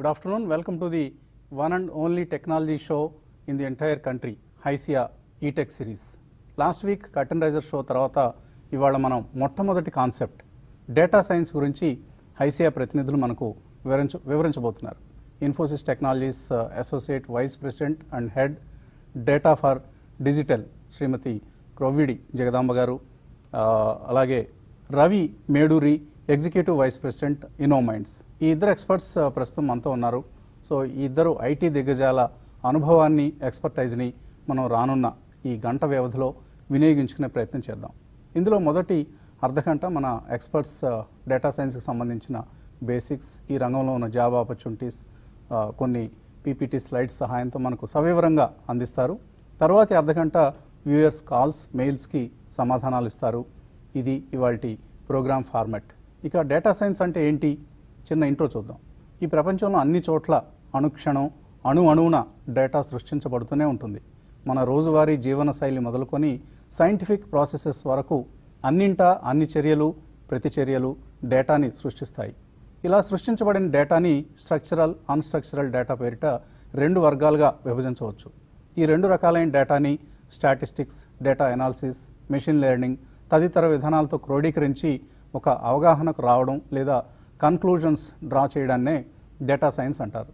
Good afternoon. Welcome to the one and only technology show in the entire country, HYSEA eTech series last week curtain raiser show తర్వాత ఇవాళ మనం మొట్టమొదటి concept data science గురించి హైసియా ప్రతినిధులు మనకు వివరించ వివరించబోతున్నారు Infosys Technologies associate vice president and head data for digital Shrimati Krovvidi Jagadamba garu ఆ, అలాగే Ravi Meduri executive vice president Innominds ఈ ఇద్దరు ఎక్స్పర్ట్స్ ఆ, ప్రస్తుతం మనతో ఉన్నారు సో ఈ ఇద్దరు ఐటీ దిగ్గజాల అనుభవాన్ని ఎక్స్పర్టైజ్ని మనం రానున్న ఈ గంట వ్యవధిలో వినియోగించుకునే ప్రయత్నం చేద్దాం ఇందులో మొదటి అర్ధగంట మన ఎక్స్పర్ట్స్ డేటా సైన్స్కి సంబంధించిన బేసిక్స్ ఈ రంగంలో ఉన్న జాబ్ ఆపర్చునిటీస్ ఆ, కొన్ని పీపీటీ స్లైడ్స్ సహాయంతో మనకు సవివరంగా అందిస్తారు తర్వాతి అర్ధగంట వ్యూయర్స్ కాల్స్ మెయిల్స్కి సమాధానాలు ఇస్తారు ఇది ఇవాల్టి ప్రోగ్రామ్ ఫార్మాట్ ఇక డేటా సైన్స్ అంటే ఏంటి చిన్న ఇంట్రో చూద్దాం ఈ ప్రపంచంలో అన్ని చోట్ల అనుక్షణం అణు అణువున డేటా సృష్టించబడుతూనే ఉంటుంది మన రోజువారీ జీవన శైలి మొదలుకొని సైంటిఫిక్ ప్రాసెసెస్ వరకు అన్నింటా అన్ని చర్యలు ప్రతిచర్యలు డేటాని సృష్టిస్తాయి ఇలా సృష్టించబడిన డేటాని స్ట్రక్చరల్ అన్స్ట్రక్చరల్ డేటా పేరిట రెండు వర్గాలుగా విభజించవచ్చు ఈ రెండు రకాలైన డేటాని statistics data analysis machine learning తదితర విధానాలతో క్రోడీకరించి ఒక అవగాహనకు రావడం లేదా కన్క్లూజన్స్ డ్రా చేయడాన్నే డేటా సైన్స్ అంటారు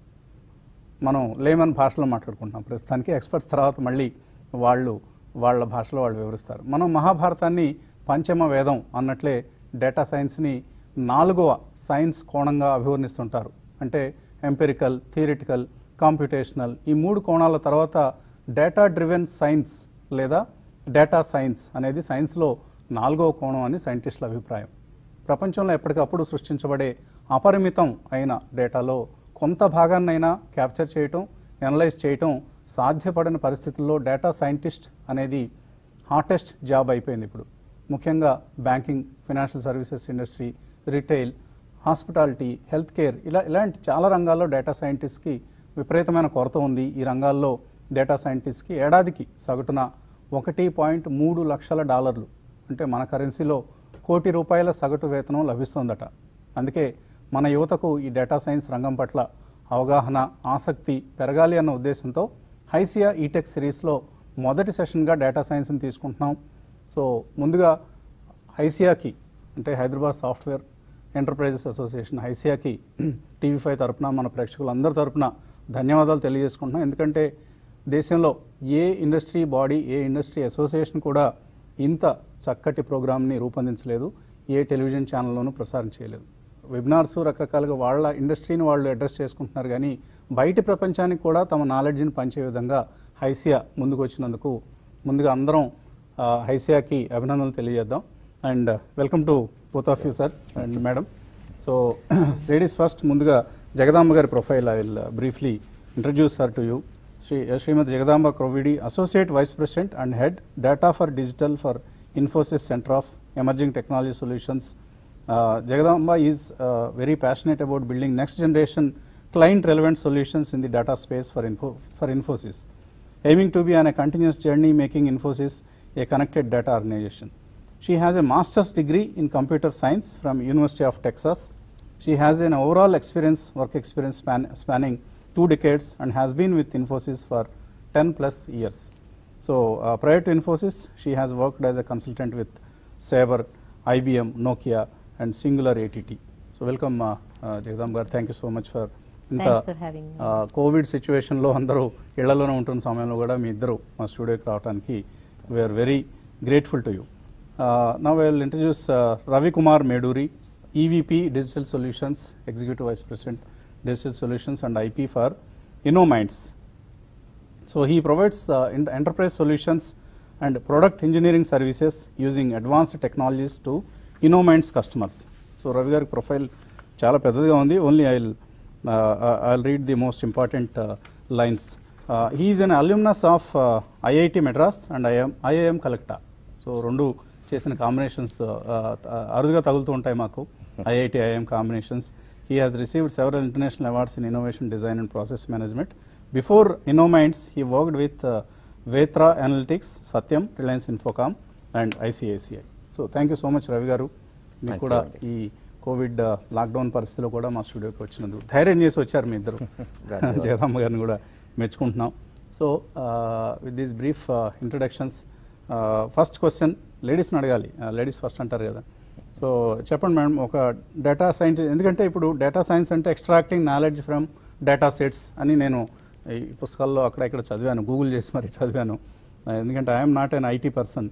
మనం లేమన్ భాషలో మాట్లాడుకుంటున్నాం ప్రస్తుతానికి ఎక్స్పర్ట్స్ తర్వాత మళ్ళీ వాళ్ళు వాళ్ళ భాషలో వాళ్ళు వివరిస్తారు మనం మహాభారతాన్ని పంచమ వేదం అన్నట్లే డేటా సైన్స్ని నాలుగవ సైన్స్ కోణంగా అభివర్ణిస్తుంటారు అంటే ఎంపెరికల్ థియరిటికల్ కాంప్యూటేషనల్ ఈ మూడు కోణాల తర్వాత డేటా డ్రివెన్ సైన్స్ లేదా డేటా సైన్స్ అనేది సైన్స్లో నాలుగవ కోణం అని సైంటిస్టుల అభిప్రాయం ప్రపంచంలో ఎప్పటికప్పుడు సృష్టించబడే అపరిమితం అయిన డేటాలో కొంత భాగాన్నైనా క్యాప్చర్ చేయటం ఎనలైజ్ చేయటం సాధ్యపడని పరిస్థితుల్లో డేటా సైంటిస్ట్ అనేది హాటెస్ట్ జాబ్ అయిపోయింది ఇప్పుడు ముఖ్యంగా banking financial services industry retail hospitality health care ఇలా ఇలాంటి చాలా రంగాల్లో డేటా సైంటిస్ట్కి విపరీతమైన కొరత ఉంది ఈ రంగాల్లో డేటా సైంటిస్ట్కి ఏడాదికి సగటున ఒకటి పాయింట్ మూడు లక్షల డాలర్లు అంటే మన కరెన్సీలో కోటి రూపాయల సగటు వేతనం లభిస్తుందట అందుకే మన యువతకు ఈ డేటా సైన్స్ రంగం పట్ల అవగాహన ఆసక్తి పెరగాలి అన్న ఉద్దేశంతో హైసియా ఈటెక్ సిరీస్లో మొదటి సెషన్గా డేటా సైన్స్ని తీసుకుంటున్నాం సో ముందుగా హైసియాకి అంటే హైదరాబాద్ సాఫ్ట్వేర్ ఎంటర్ప్రైజెస్ అసోసియేషన్ హైసియాకి టీవీ ఫైవ్ తరపున మన ప్రేక్షకులందరి తరపున ధన్యవాదాలు తెలియజేసుకుంటున్నాం ఎందుకంటే దేశంలో ఏ ఇండస్ట్రీ బాడీ ఏ ఇండస్ట్రీ అసోసియేషన్ కూడా ఇంత చక్కటి ప్రోగ్రామ్ని రూపొందించలేదు ఏ టెలివిజన్ ఛానల్లోనూ ప్రసారం చేయలేదు వెబినార్స్ రకరకాలుగా వాళ్ళ ఇండస్ట్రీని వాళ్ళు అడ్రస్ చేసుకుంటున్నారు కానీ బయటి ప్రపంచానికి కూడా తమ నాలెడ్జ్ని పంచే విధంగా హైసియా ముందుకు వచ్చినందుకు ముందుగా అందరం ఆ, హైసియాకి అభినందనలు తెలియజేద్దాం and welcome to both of you sir and madam so ladies first ముందుగా జగదాంబ గారి profile I will briefly introduce her to you Shri Shrimati Jagadamba Krovvidi associate vice president and head data for digital for Infosys centre of emerging technology solutions Jagadamba is very passionate about building next generation client relevant solutions in the data space for, info, for Infosys, aiming to be on a continuous journey making Infosys a connected data organization. She has a master's degree in computer science from University of Texas. She has an overall experience, work experience span, spanning two decades and has been with Infosys for 10 plus years. So uh, prior to Infosys, she has worked as a consultant with Sabre, IBM, Nokia and Singular ATT. So welcome uh, uh, Jagdam Gar. Thank you so much for ఇంత Thanks for having me. ఆ, Covid సిచ్యువేషన్లో అందరూ ఇళ్లలోనే ఉంటున్న సమయంలో కూడా మీ ఇద్దరు మా స్టూడియోకి రావడానికి we're very grateful to you now I will introduce Ravi Kumar Meduri EVP digital solutions executive vice president digital solutions and IP for Innominds So he provides uh, en- enterprise solutions and product engineering services using advanced technologies to Innominds customers. So Ravi గారి profile చాలా పెద్దదిగా ఉంది only I will I read the most important lines he is an alumnus of IIT Madras and IM IIM Calcutta so రెండు చేసిన combinations అరుదుగా తగులుతూ ఉంటాయి మాకు IIT IM combinations he has received several international awards in innovation design and process management before Innominds he worked with Vetra Analytics Satyam Reliance Infocomm and ICICI so thank you so much Ravi garu మీకు Thank కూడా you అండి. ఈ Covid lockdown పరిస్థితిలో కూడా మా స్టూడియోకి వచ్చినందుకు ధైర్యం చేసి వచ్చారు మీ ఇద్దరు ధన్యవాదాలు. జగదమ్మ గారిని కూడా మెచ్చుకుంటున్నాం so with these brief introductions first question లేడీస్ని అడగాలి లేడీస్ ఫస్ట్ అంటారు కదా సో చెప్పండి మేడం ఒక డేటా సైన్స్ ఎందుకంటే ఇప్పుడు డేటా సైన్స్ అంటే extracting knowledge from data sets అని నేను ఈ పుస్తకాల్లో అక్కడ ఇక్కడ చదివాను గూగుల్ చేసి మరి చదివాను Uh, ఎందుకంటే I'm not an IT person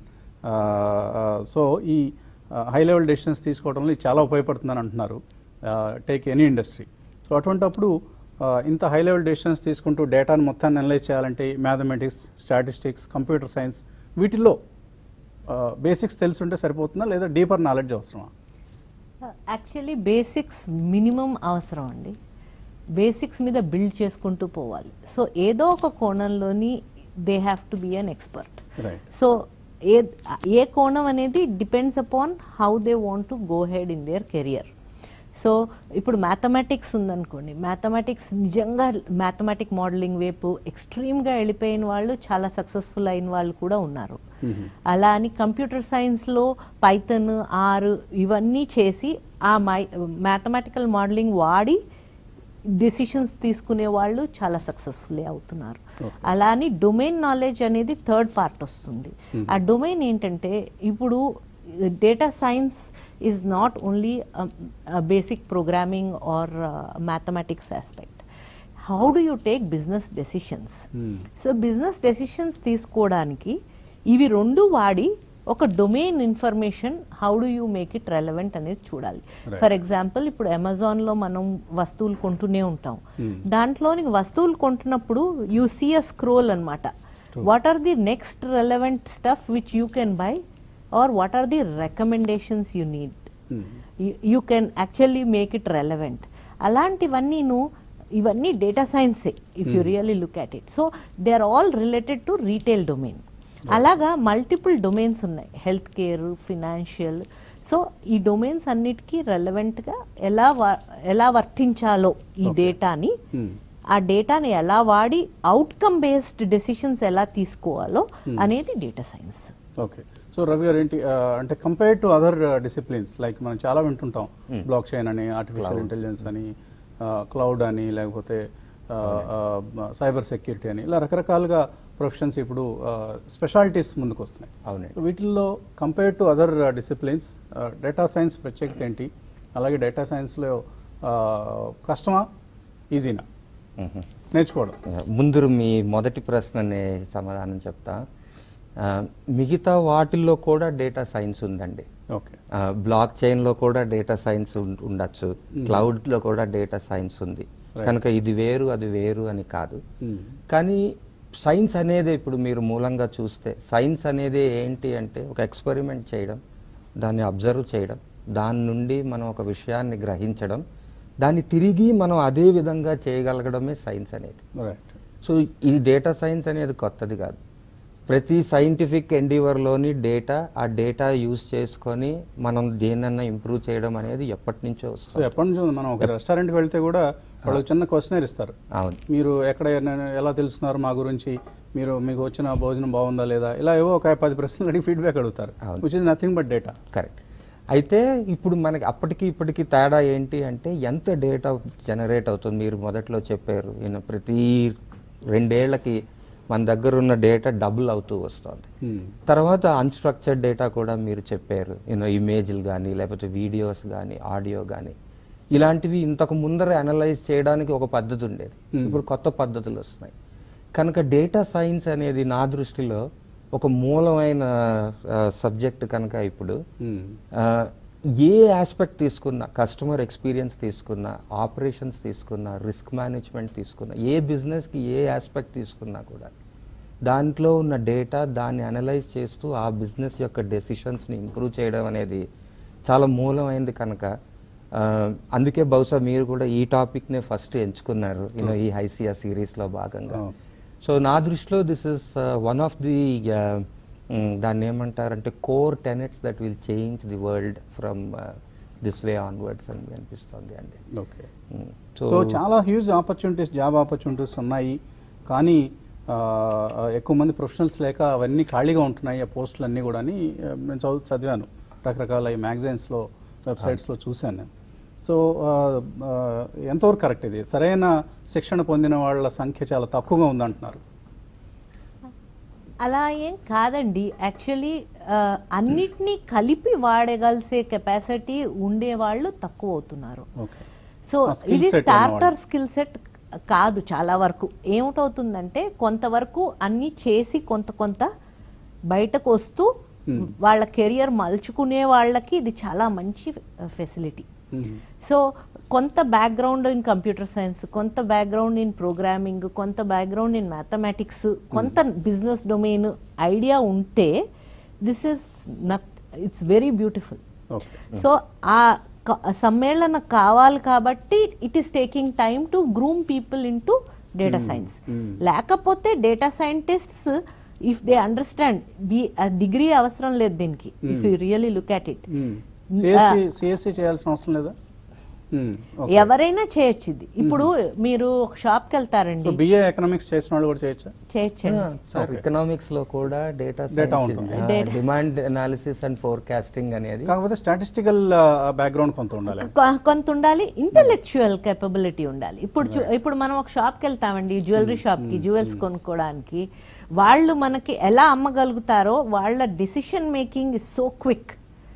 so ఈ హై లెవెల్ డెసిషన్స్ తీసుకోవడంలో ఇది చాలా ఉపయోగపడుతుందని అంటున్నారు టేక్ ఎనీ ఇండస్ట్రీ సో అటువంటప్పుడు ఆ, ఇంత హై లెవెల్ డెసిషన్స్ తీసుకుంటూ డేటాను మొత్తాన్ని అనలైజ్ చేయాలంటే మ్యాథమెటిక్స్ స్టాటిస్టిక్స్ కంప్యూటర్ సైన్స్ వీటిల్లో బేసిక్స్ తెలుసుంటే సరిపోతుందా లేదా డీపర్ నాలెడ్జ్ అవసరమా యాక్చువల్లీ బేసిక్స్ మినిమం అవసరం అండి బేసిక్స్ మీద బిల్డ్ చేసుకుంటూ పోవాలి సో ఏదో ఒక కోణంలోని they have to be an expert right so ఏ ఏ కోణం అనేది depends upon how they want to go ahead in their career so ఇప్పుడు మ్యాథమెటిక్స్ ఉందనుకోండి మ్యాథమెటిక్స్ నిజంగా మ్యాథమెటిక్ మోడలింగ్ వైపు ఎక్స్ట్రీమ్గా వెళ్ళిపోయిన వాళ్ళు చాలా సక్సెస్ఫుల్ అయిన వాళ్ళు కూడా ఉన్నారు అలా అని కంప్యూటర్ సైన్స్లో పైథన్ ఆర్ ఇవన్నీ చేసి ఆ మై మ్యాథమెటికల్ మోడలింగ్ వాడి డెసిషన్స్ తీసుకునే వాళ్ళు చాలా సక్సెస్ఫుల్ అవుతున్నారు అలా అని డొమైన్ నాలెడ్జ్ అనేది థర్డ్ పార్ట్ వస్తుంది ఆ డొమైన్ ఏంటంటే ఇప్పుడు data science is not only basic programming or mathematics aspect how do you take business decisions so business decisions తీసుకోవడానికి ఇవి రెండు వాడి ఒక domain information how do you make it relevant అనేది చూడాలి ఫర్ ఎగ్జాంపుల్ ఇప్పుడు అమెజాన్లో మనం వస్తువులు కొంటూనే ఉంటాం దాంట్లోని వస్తువులు కొంటున్నప్పుడు యూ సీ అ స్క్రోల్ అనమాట what are the next relevant stuff which you can buy or what are the recommendations you need you can actually make it relevant అలాంటివన్నీ నువ్వు ఇవన్నీ డేటా సైన్సే if you really look at it so they are all related to retail domain అలాగా multiple domains ఉన్నాయి health care financial so ఈ domains అన్నిటికీ రెలవెంట్గా ఎలా వ- ఎలా వర్తించాలో ఈ డేటాని ఆ డేటాని ఎలా వాడి అవుట్కమ్ బేస్డ్ డెసిషన్స్ ఎలా తీసుకోవాలో అనేది data science okay so Ravi garu ఏంటి ఆ, అంటే compare to other disciplines like మనం చాలా వింటుంటాం బ్లాక్ చైన్ అని ఆర్టిఫిషియల్ ఇంటెలిజెన్స్ అని క్లౌడ్ అని లేకపోతే సైబర్ సెక్యూరిటీ అని ఇలా రకరకాలుగా ప్రొఫెషన్స్ ఇప్పుడు స్పెషాలిటీస్ ముందుకు వస్తున్నాయి అవునండి వీటిల్లో compare to other disciplines data science ప్రత్యేకత ఏంటి అలాగే డేటా సైన్స్లో కష్టమా ఈజీనా మ్మ్. నేర్చుకోవడం ముందు మీ మొదటి ప్రశ్ననే సమాధానం చెప్తా ఆ, మిగతా వాటిల్లో కూడా డేటా సైన్స్ ఉందండి ఓకే బ్లాక్ చైన్లో కూడా డేటా సైన్స్ ఉం- ఉండొచ్చు క్లౌడ్లో కూడా డేటా సైన్స్ ఉంది కనుక ఇది వేరు అది వేరు అని కాదు కానీ సైన్స్ అనేది ఇప్పుడు మీరు మూలంగా చూస్తే సైన్స్ అనేది ఏంటి అంటే ఒక ఎక్స్పెరిమెంట్ చేయడం దాన్ని అబ్జర్వ్ చేయడం దాని నుండి మనం ఒక విషయాన్ని గ్రహించడం దాన్ని తిరిగి మనం అదే విధంగా చేయగలగడమే సైన్స్ అనేది రైట్ సో ఈ డేటా సైన్స్ అనేది కొత్తది కాదు ప్రతి సైంటిఫిక్ ఎండివర్లోని డేటా ఆ డేటా యూజ్ చేసుకొని మనం దేనన్నా ఇంప్రూవ్ చేయడం అనేది ఎప్పటి నుంచో సో వస్తుంది ఎప్పటి నుంచి ఉంది? మనం ఒక రెస్టారెంట్కి వెళ్తే కూడా వాళ్ళు చిన్న క్వశ్చనర్ ఇస్తారు అవును మీరు ఎక్కడ ఎన్న- ఎలా తెలుసుకున్నారు మా గురించి మీరు మీకు వచ్చిన భోజనం బాగుందా లేదా ఇలా ఏవో ఒక పది ప్రశ్నలు అడిగి ఫీడ్బ్యాక్ అడుగుతారు అవును. Which is nothing but data correct అయితే ఇప్పుడు మనకి అప్పటికి ఇప్పటికి తేడా ఏంటి అంటే ఎంత డేటా జనరేట్ అవుతుంది మీరు మొదట్లో చెప్పారు ఈయన ప్రతి రెండేళ్లకి మన దగ్గర ఉన్న డేటా డబుల్ అవుతూ వస్తుంది తర్వాత అన్స్ట్రక్చర్డ్ డేటా కూడా మీరు చెప్పారు యూనో ఇమేజ్లు కానీ లేకపోతే వీడియోస్ కానీ ఆడియో కానీ ఇలాంటివి ఇంతకు ముందర అనలైజ్ చేయడానికి ఒక పద్ధతి ఉండేది ఇప్పుడు కొత్త పద్ధతులు వస్తున్నాయి కనుక డేటా సైన్స్ అనేది నా దృష్టిలో ఒక మూలమైన సబ్జెక్ట్ కనుక ఇప్పుడు ఆ, ఏ ఆస్పెక్ట్ తీసుకున్నా కస్టమర్ ఎక్స్పీరియన్స్ తీసుకున్నా ఆపరేషన్స్ తీసుకున్నా రిస్క్ మేనేజ్మెంట్ తీసుకున్నా ఏ బిజినెస్కి ఏ ఆస్పెక్ట్ తీసుకున్నా కూడా దాంట్లో ఉన్న డేటా దాన్ని అనలైజ్ చేస్తూ ఆ బిజినెస్ యొక్క డెసిషన్స్ని ఇంప్రూవ్ చేయడం అనేది చాలా మూలమైంది కనుక ఆ, అందుకే బహుశా మీరు కూడా ఈ టాపిక్నే ఫస్ట్ ఎంచుకున్నారు యూనో ఈ హైసియా సిరీస్లో భాగంగా అవును. సో నా దృష్టిలో this is one of the దాన్ని ఏమంటారంటే core tenets that will change the world from this way onwards అని అనిపిస్తుంది అండి ఓకే Mm. సో చాలా హ్యూజ్ ఆపర్చునిటీస్ జాబ్ ఆపర్చునిటీస్ ఉన్నాయి కానీ ఆ, ఎక్కువ మంది ప్రొఫెషనల్స్ లేక అవన్నీ ఖాళీగా ఉంటున్నాయి ఆ పోస్టులు అన్నీ కూడా అని ఆ, నేను చదువు చదివాను రకరకాల ఈ మ్యాగజైన్స్లో వెబ్సైట్స్లో చూశాను నేను సో ఆ, ఆ, ఎంతవరకు కరెక్ట్ ఇది సరైన శిక్షణ పొందిన వాళ్ళ సంఖ్య చాలా తక్కువగా ఉందంటున్నారు అలా ఏం కాదండి యాక్చువల్లీ అన్నిటినీ కలిపి వాడగలిసే కెపాసిటీ ఉండేవాళ్ళు తక్కువ అవుతున్నారు ఓకే సో ఆ skill ఇది set స్టార్టర్ ఉన్నవాళ్ళు. స్కిల్ సెట్ కాదు చాలా వరకు ఏమిటవుతుందంటే కొంతవరకు అన్ని చేసి కొంత కొంత బయటకు వస్తూ వాళ్ళ కెరియర్ మలుచుకునే వాళ్ళకి ఇది చాలా మంచి ఫెసిలిటీ మ్మ్. సో కొంత బ్యాక్గ్రౌండ్ ఇన్ కంప్యూటర్ సైన్స్ కొంత బ్యాక్గ్రౌండ్ ఇన్ ప్రోగ్రామింగ్ కొంత బ్యాక్గ్రౌండ్ ఇన్ మ్యాథమెటిక్స్ కొంత బిజినెస్ డొమైన్ ఐడియా ఉంటే this is not it's very beautiful okay so ఆ క- సమ్మేళన కావాలి కాబట్టి it is taking time to groom people in to data science లేకపోతే data scientists if they understand B degree అవసరం లేదు దీనికి if you really look at it CSC CSC చేయాల్సిన అవసరం లేదా మ్మ్. ఓకే. ఎవరైనా చేయొచ్చు ఇది ఇప్పుడు మీరు ఒక షాప్కి వెళ్తారండి సో బిఏ ఎకనామిక్స్ చేసిన వాళ్ళు కూడా చేయొచ్చా చేయొచ్చండి సార్ ఎకనామిక్స్ లో కూడా డేటా Data ఉంటుంది. Data. Demand analysis and forecasting అనేది కాకపోతే స్టాటిస్టికల్ బ్యాక్గ్రౌండ్ కొంత ఉండాలి కొ- కొంత ఉండాలి ఇంటలెక్చువల్ కేపబిలిటీ ఉండాలి ఇప్పుడు చూ- ఇప్పుడు మనం ఒక షాప్కి వెళ్తామండి జ్యువెలరీ షాప్కి జ్యువెల్స్ కొనుక్కోవడానికి వాళ్ళు మనకి ఎలా అమ్మగలుగుతారో వాళ్ళ decision making is so quick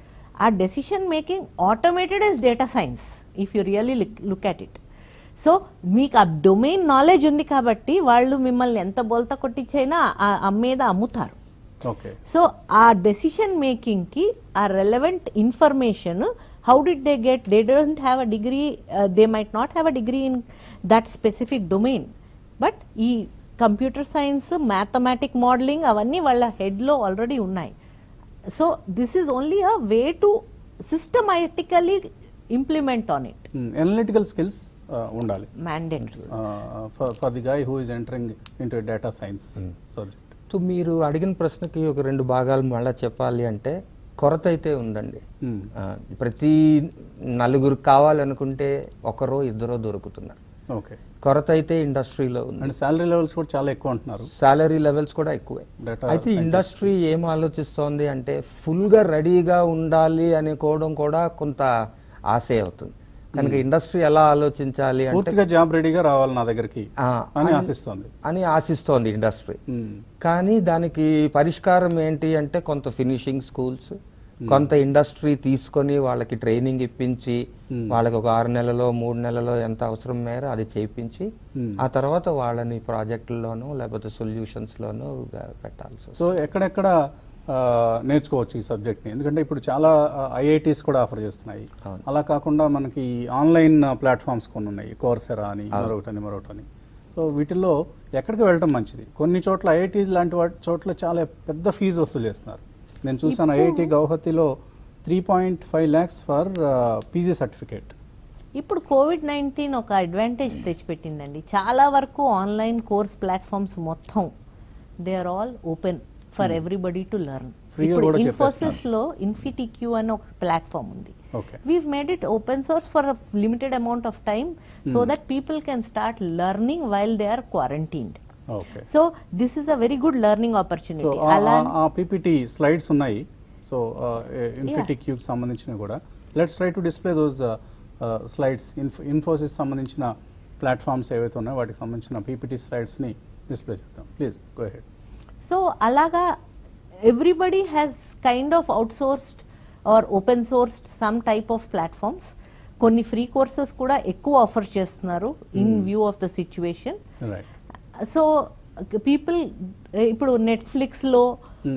ఆ decision making automated is data science if you really look at it so మీకు ఆ డొమైన్ నాలెడ్జ్ ఉంది కాబట్టి వాళ్ళు మిమ్మల్ని ఎంత బోల్తా కొట్టించైనా ఆ అమ్మేదా అమ్ముతారు ఓకే సో ఆ డెసిషన్ మేకింగ్కి ఆ relevant information how did they get they don't have a degree they might not have a degree in that specific domain but ఈ కంప్యూటర్ సైన్స్ మ్యాథమెటిక్ మోడలింగ్ అవన్నీ వాళ్ళ హెడ్లో ఆల్రెడీ ఉన్నాయి so this is only a way to systematically implement on it analytical skills ఉండాలి mandatory for the guy who is entering into data science subject so మీరు అడిగిన ప్రశ్నకి ఒక రెండు భాగాలు మళ్ళీ చెప్పాలి అంటే కొరత అయితే ఉందండి ఆ, ప్రతి నలుగురు కావాలనుకుంటే ఒకరో ఇద్దరో దొరుకుతున్నారు ఓకే కొరత అయితే ఇండస్ట్రీలో ఉంది అండ్ శాలరీ లెవెల్స్ కూడా చాలా ఎక్కువ అంటున్నారు సాలరీ లెవెల్స్ కూడా ఎక్కువే Data అయితే scientist. ఇండస్ట్రీ ఏం ఆలోచిస్తోంది అంటే ఫుల్గా రెడీగా ఉండాలి అనుకోవడం కూడా కొంత ఆశే అవుతుంది కనుక ఇండస్ట్రీ ఎలా ఆలోచించాలి అంటే పూర్తిగా జాబ్ రెడీగా రావాలి నా దగ్గరికి ఆ, అని ఆశిస్తోంది అని ఆశిస్తోంది ఇండస్ట్రీ మ్మ్. కానీ దానికి పరిష్కారం ఏంటి అంటే కొంత ఫినిషింగ్ స్కూల్స్ కొంత ఇండస్ట్రీ తీసుకొని వాళ్ళకి ట్రైనింగ్ ఇప్పించి వాళ్ళకి ఒక ఆరు నెలలో మూడు నెలలో ఎంత అవసరం మేర అది చేయించి ఆ తర్వాత వాళ్ళని ప్రాజెక్టుల్లోనూ లేకపోతే సొల్యూషన్స్లోనూ పెట్టాల్సి వస్తుంది సో ఎక్కడెక్కడ ఆ, నేర్చుకోవచ్చు ఈ సబ్జెక్ట్ని ఎందుకంటే ఇప్పుడు చాలా ఐఐటీస్ కూడా ఆఫర్ చేస్తున్నాయి అలా కాకుండా మనకి ఆన్లైన్ ప్లాట్ఫామ్స్ కొన్ని ఉన్నాయి కోర్సెరా అని మరొకటని మరొకటని సో వీటిల్లో ఎక్కడికి వెళ్ళటం మంచిది కొన్ని చోట్ల ఐఐటీ లాంటి వాటి చోట్ల చాలా పెద్ద ఫీజు వసూలు చేస్తున్నారు నేను చూసాను ఐఐటి గౌహతిలో three point five lakhs for PG certificate ఇప్పుడు కోవిడ్ నైన్టీన్ ఒక అడ్వాంటేజ్ తెచ్చిపెట్టిందండి చాలా వరకు ఆన్లైన్ కోర్స్ ప్లాట్ఫామ్స్ మొత్తం they are all open for everybody to learn Free గా ఇప్పుడు కూడా ఇన్ఫోసిస్ లో ఇన్ఫిటిక్యూ అని ఒక ప్లాట్ఫామ్ ఉంది okay we've made it open source for limited amount of time so that people can start learning while they are quarantined okay so this is a very good learning so opportunity అలా ఆ PPT slides ఉన్నాయి సో ఇన్ఫిటీ క్యూకి సంబంధించినవి కూడా let's try to display those slides Infosys సంబంధించిన platforms ఏవైతే ఉన్నాయో వాటికి సంబంధించిన పీపీటీ స్లైడ్స్ని డిస్ప్లే చేద్దాం ప్లీజ్ గో హెడ్ సో అలాగా everybody has kind of outsourced or open sourced some type of platforms కొన్ని ఫ్రీ కోర్సెస్ కూడా ఎక్కువ ఆఫర్ చేస్తున్నారు in view of the situation right so people ఇప్పుడు నెట్ఫ్లిక్స్లో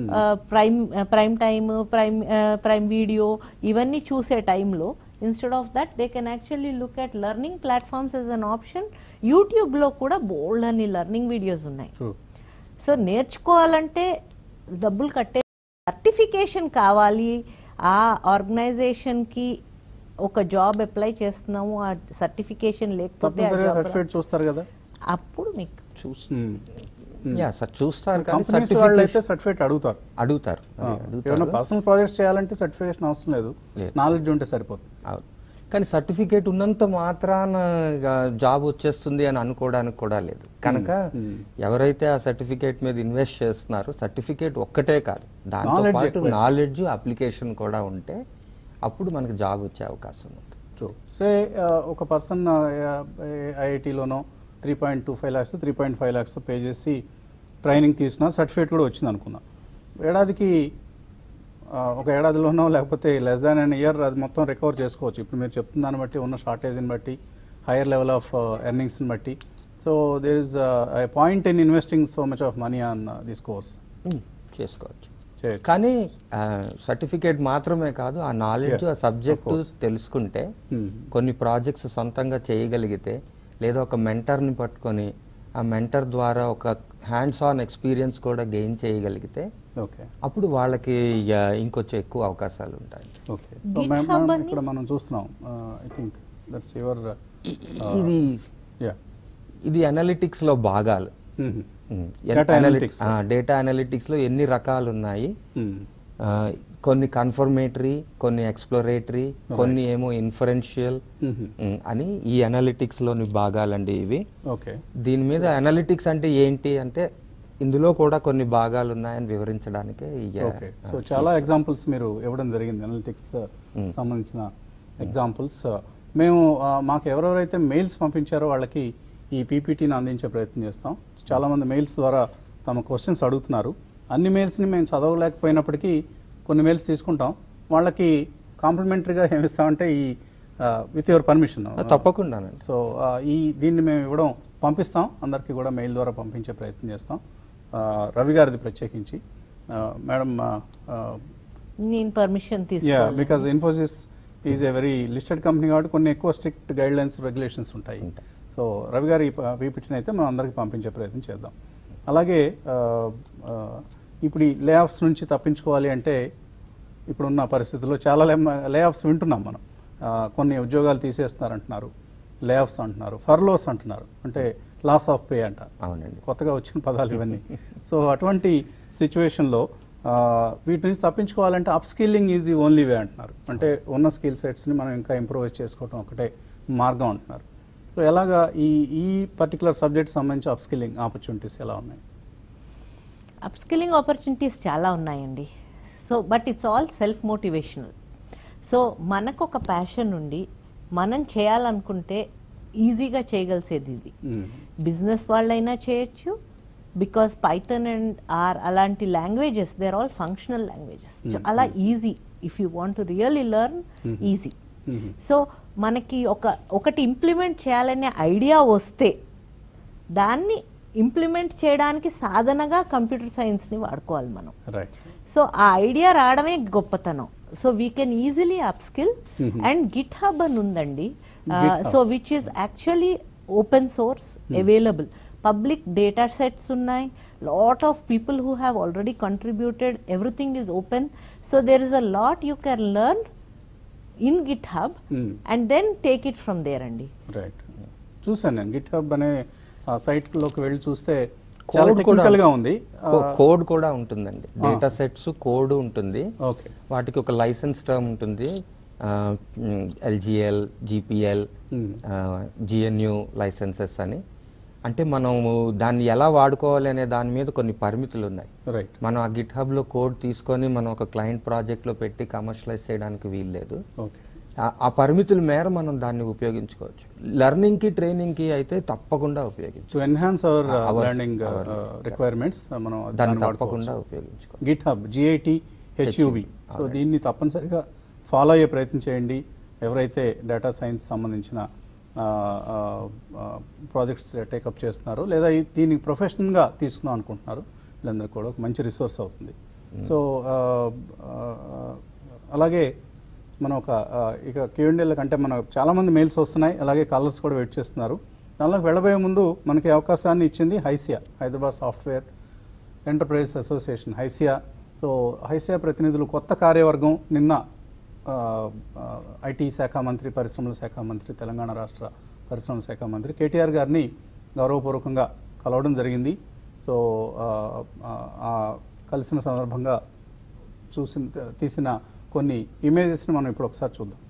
prime prime time prime prime video ఇవన్నీ చూసే టైంలో instead of that they can actually look at learning platforms as an option యూట్యూబ్లో కూడా బోల్డ్ అని లెర్నింగ్ వీడియోస్ ఉన్నాయి ట్రూ సో నేర్చుకోవాలంటే డబ్బులు కట్టే సర్టిఫికేషన్ కావాలి ఆ ఆర్గనైజేషన్కి ఒక జాబ్ అప్లై చేస్తున్నాము ఆ సర్టిఫికేషన్ లేకపోతే ఆ తప్పనిసరిగా job సర్టిఫికేట్ చూస్తారు కదా అప్పుడు మీకు చూసి Hmm. యా సార్ చూస్తారు కానీ కంపెనీస్ వాళ్ళు అయితే certification సర్టిఫికేట్ అడుగుతారు అడుగుతారు ఆ, అది ఏమైనా అడుగుతారు పర్సనల్ ప్రాజెక్ట్స్ చేయాలంటే సర్టిఫికేషన్ అవసరం లేదు లేదు. నాలెడ్జ్ ఉంటే సరిపోతుంది అవును కానీ సర్టిఫికేట్ ఉన్నంత మాత్రాన జాబ్ వచ్చేస్తుంది అని అనుకోవడానికి కూడా లేదు కనుక ఎవరైతే ఆ సర్టిఫికేట్ మీద ఇన్వెస్ట్ చేస్తున్నారో సర్టిఫికేట్ ఒక్కటే కాదు దాంతో Knowledge పాటు ఎక్కువ. నాలెడ్జ్ అప్లికేషన్ కూడా ఉంటే అప్పుడు మనకి జాబ్ వచ్చే అవకాశం ఉంది ట్రూ సే ఒక పర్సన్ ఐఐటీలోనో three point two five lakhs three point five lakhs pay చేసి ట్రైనింగ్ తీసుకున్నా సర్టిఫికేట్ కూడా వచ్చింది అనుకుందాం ఏడాదికి ఆ, ఒక ఏడాదిలోనో లేకపోతే లెస్ దాన్ అన్ ఇయర్ అది మొత్తం రికవర్ చేసుకోవచ్చు ఇప్పుడు మీరు చెప్తున్న దాన్ని బట్టి ఉన్న షార్టేజ్ని బట్టి హైయర్ లెవెల్ ఆఫ్ ఎర్నింగ్స్ని బట్టి so there is point in investing so much of money on this course um, చేసుకోవచ్చు చేయొచ్చు కానీ సర్టిఫికేట్ మాత్రమే కాదు ఆ నాలెడ్జ్ Yeah, ఆ సబ్జెక్ట్ of course. తెలుసుకుంటే Hmm. కొన్ని ప్రాజెక్ట్స్ సొంతంగా చేయగలిగితే లేదా ఒక మెంటర్ని పట్టుకొని ఆ మెంటర్ ద్వారా ఒక హ్యాండ్స్ ఆన్ ఎక్స్పీరియన్స్ కూడా గెయిన్ చేయగలిగితే ఓకే అప్పుడు వాళ్ళకి ఆ, ఇంకొంచెం ఎక్కువ అవకాశాలు ఉంటాయి ఓకే GitHub అని- ఇక్కడ మనం చూస్తున్నాం ఐ థింక్ దట్స్ యువర్ ఇ- ఇది యా ఇది అనలిటిక్స్ లో భాగాలు Data analytics. డేటా అనలిటిక్స్ లో ఎన్ని రకాలు ఉన్నాయి ఆ, కొన్ని కన్ఫర్మేటరీ కొన్ని ఎక్స్ప్లోరేటరీ కొన్ని ఏమో ఇన్ఫరెన్షియల్ అని ఈ అనలిటిక్స్ లోని భాగాలండి ఇవి ఓకే దీని మీద అనలిటిక్స్ అంటే ఏంటి అంటే ఇందులో కూడా కొన్ని భాగాలు ఉన్నాయని వివరించడానికి ఈ, ఆ, ఓకే సో చాలా ఎగ్జాంపుల్స్ మీరు ఇవ్వడం జరిగింది అనలిటిక్స్ సంబంధించిన ఎగ్జాంపుల్స్ మేము ఆ, మాకు ఎవరెవరైతే మెయిల్స్ పంపించారో వాళ్ళకి ఈ పీపీటీని అందించే ప్రయత్నం చేస్తాం చాలామంది మెయిల్స్ ద్వారా తమ క్వశ్చన్స్ అడుగుతున్నారు అన్ని మెయిల్స్ని మేము చదవలేకపోయినప్పటికీ కొన్ని మెయిల్స్ తీసుకుంటాం వాళ్ళకి కాంప్లిమెంటరీగా ఏమిస్తామంటే ఈ విత్ యువర్ పర్మిషన్ తప్పకుండానండి సో ఆ, ఈ దీన్ని మేము ఇవ్వడం పంపిస్తాం అందరికీ కూడా మెయిల్ ద్వారా పంపించే ప్రయత్నం చేస్తాం ఆ, రవి గారిది ప్రత్యేకించి మేడం నేను పర్మిషన్ యా తీసుకోవాలి because Infosys is a very listed company కాబట్టి కొన్ని ఎక్కువ స్ట్రిక్ట్ గైడ్ లైన్స్ రెగ్యులేషన్స్ ఉంటాయి సో రవి గారి పీపీటీని అయితే మనం అందరికీ పంపించే ప్రయత్నం చేద్దాం అలాగే ఆ, ఆ, ఇప్పుడు ఈ లే ఆఫ్స్ నుంచి తప్పించుకోవాలి అంటే ఇప్పుడున్న పరిస్థితుల్లో చాలా లే ఆఫ్స్ వింటున్నాం మనం ఆ, కొన్ని ఉద్యోగాలు తీసేస్తున్నారంటున్నారు లే ఆఫ్స్ అంటున్నారు ఫర్లోస్ అంటున్నారు అంటే లాస్ ఆఫ్ పే అంటారు అవునండి కొత్తగా వచ్చిన పదాలు ఇవన్నీ సో అటువంటి సిచ్యువేషన్లో వీటి నుంచి తప్పించుకోవాలంటే upskilling is the only way అంటున్నారు అంటే ఉన్న స్కిల్ సెట్స్ని మనం ఇంకా ఇంప్రూవైజ్ చేసుకోవడం ఒకటే మార్గం అంటున్నారు సో ఎలాగా ఈ ఈ పర్టికులర్ సబ్జెక్ట్ సంబంధించి అప్ స్కిల్లింగ్ ఆపర్చునిటీస్ ఎలా ఉన్నాయి అప్స్కిల్లింగ్ ఆపర్చునిటీస్ చాలా ఉన్నాయండి so but it's all self motivational so మనకు ఒక ప్యాషన్ ఉండి మనం చేయాలనుకుంటే ఈజీగా చేయగలిసేది ఇది బిజినెస్ వాళ్ళైనా చేయొచ్చు బికాస్ పైథన్ అండ్ ఆర్ అలాంటి languages there all functional languages చాలా easy if you want to really learn easy so మనకి ఒక ఒకటి ఇంప్లిమెంట్ చేయాలనే ఐడియా వస్తే దాన్ని ఇంప్లిమెంట్ చేయడానికి సాధనగా కంప్యూటర్ సైన్స్ని వాడుకోవాలి మనం రైట్ సో ఆ ఐడియా రావడమే గొప్పతనం so we can easily upskill and GitHub అని ఉందండి GitHub. So which is actually open source available public data sets ఉన్నాయి lot of people who have already contributed everything is open so there is a lot you can learn in GitHub Hmm. And then take it from there అండి right చూసాను నేను Git hub అనే సైట్లోకి వెళ్ళి చూస్తే చాలా code కూడా టెక్నికల్గా ఉంది కోడ్ కూడా ఉంటుందండి డేటా సెట్స్ కోడ్ ఉంటుంది ఓకే వాటికి ఒక లైసెన్స్ టర్మ్ ఉంటుంది LGL GPL Hmm. GNU licenses అని అంటే మనము దాన్ని ఎలా వాడుకోవాలి అనే దాని మీద కొన్ని పరిమితులు ఉన్నాయి రైట్ మనం ఆ గిట్ హబ్లో కోడ్ తీసుకొని మనం ఒక క్లయింట్ ప్రాజెక్ట్లో పెట్టి కమర్షియలైజ్ చేయడానికి వీల్లేదు ఓకే ఆ- ఆ పరిమితుల మేర మనం దాన్ని ఉపయోగించుకోవచ్చు లెర్నింగ్కి ట్రైనింగ్కి అయితే తప్పకుండా ఉపయోగించు to enhance our Hours, learning hour, requirements మనం దాన్ని తప్పకుండా ఉపయోగించుకోవచ్చు గిట్ హబ్ జిఐటి హెచ్యుబి సో దీన్ని తప్పనిసరిగా ఫాలో అయ్యే ప్రయత్నం చేయండి ఎవరైతే డేటా సైన్స్ సంబంధించిన ప్రాజెక్ట్స్ టేకప్ చేస్తున్నారో లేదా ఈ- దీన్ని ప్రొఫెషనల్గా తీసుకుందాం అనుకుంటున్నారు వీళ్ళందరికీ కూడా ఒక మంచి రిసోర్స్ అవుతుంది సో అలాగే మనం ఒక ఆ, ఇక క్యూఎండీల కంటే మన చాలామంది మెయిల్స్ వస్తున్నాయి అలాగే కాలర్స్ కూడా వెయిట్ చేస్తున్నారు దానిలోకి వెళ్ళబోయే ముందు మనకి అవకాశాన్ని ఇచ్చింది HYSEA Hyderabad software enterprise association HYSEA so HYSEA ప్రతినిధులు కొత్త కార్యవర్గం నిన్న ఆ, ఆ, ఐటీ శాఖ మంత్రి పరిశ్రమల శాఖ మంత్రి తెలంగాణ రాష్ట్ర పరిశ్రమల శాఖ మంత్రి కేటీఆర్ గారిని గౌరవపూర్వకంగా కలవడం జరిగింది సో ఆ, ఆ, ఆ కలిసిన సందర్భంగా చూసిన తీసిన కొన్ని ఇమేజెస్ని మనం ఇప్పుడు ఒకసారి చూద్దాం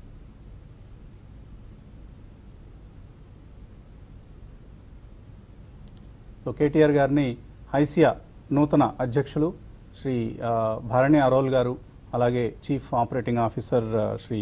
సో కేటీఆర్ గారిని హైసియా నూతన అధ్యక్షులు శ్రీ ఆ, భరణి అరోల్ గారు అలాగే చీఫ్ ఆపరేటింగ్ ఆఫీసర్ ఆ, శ్రీ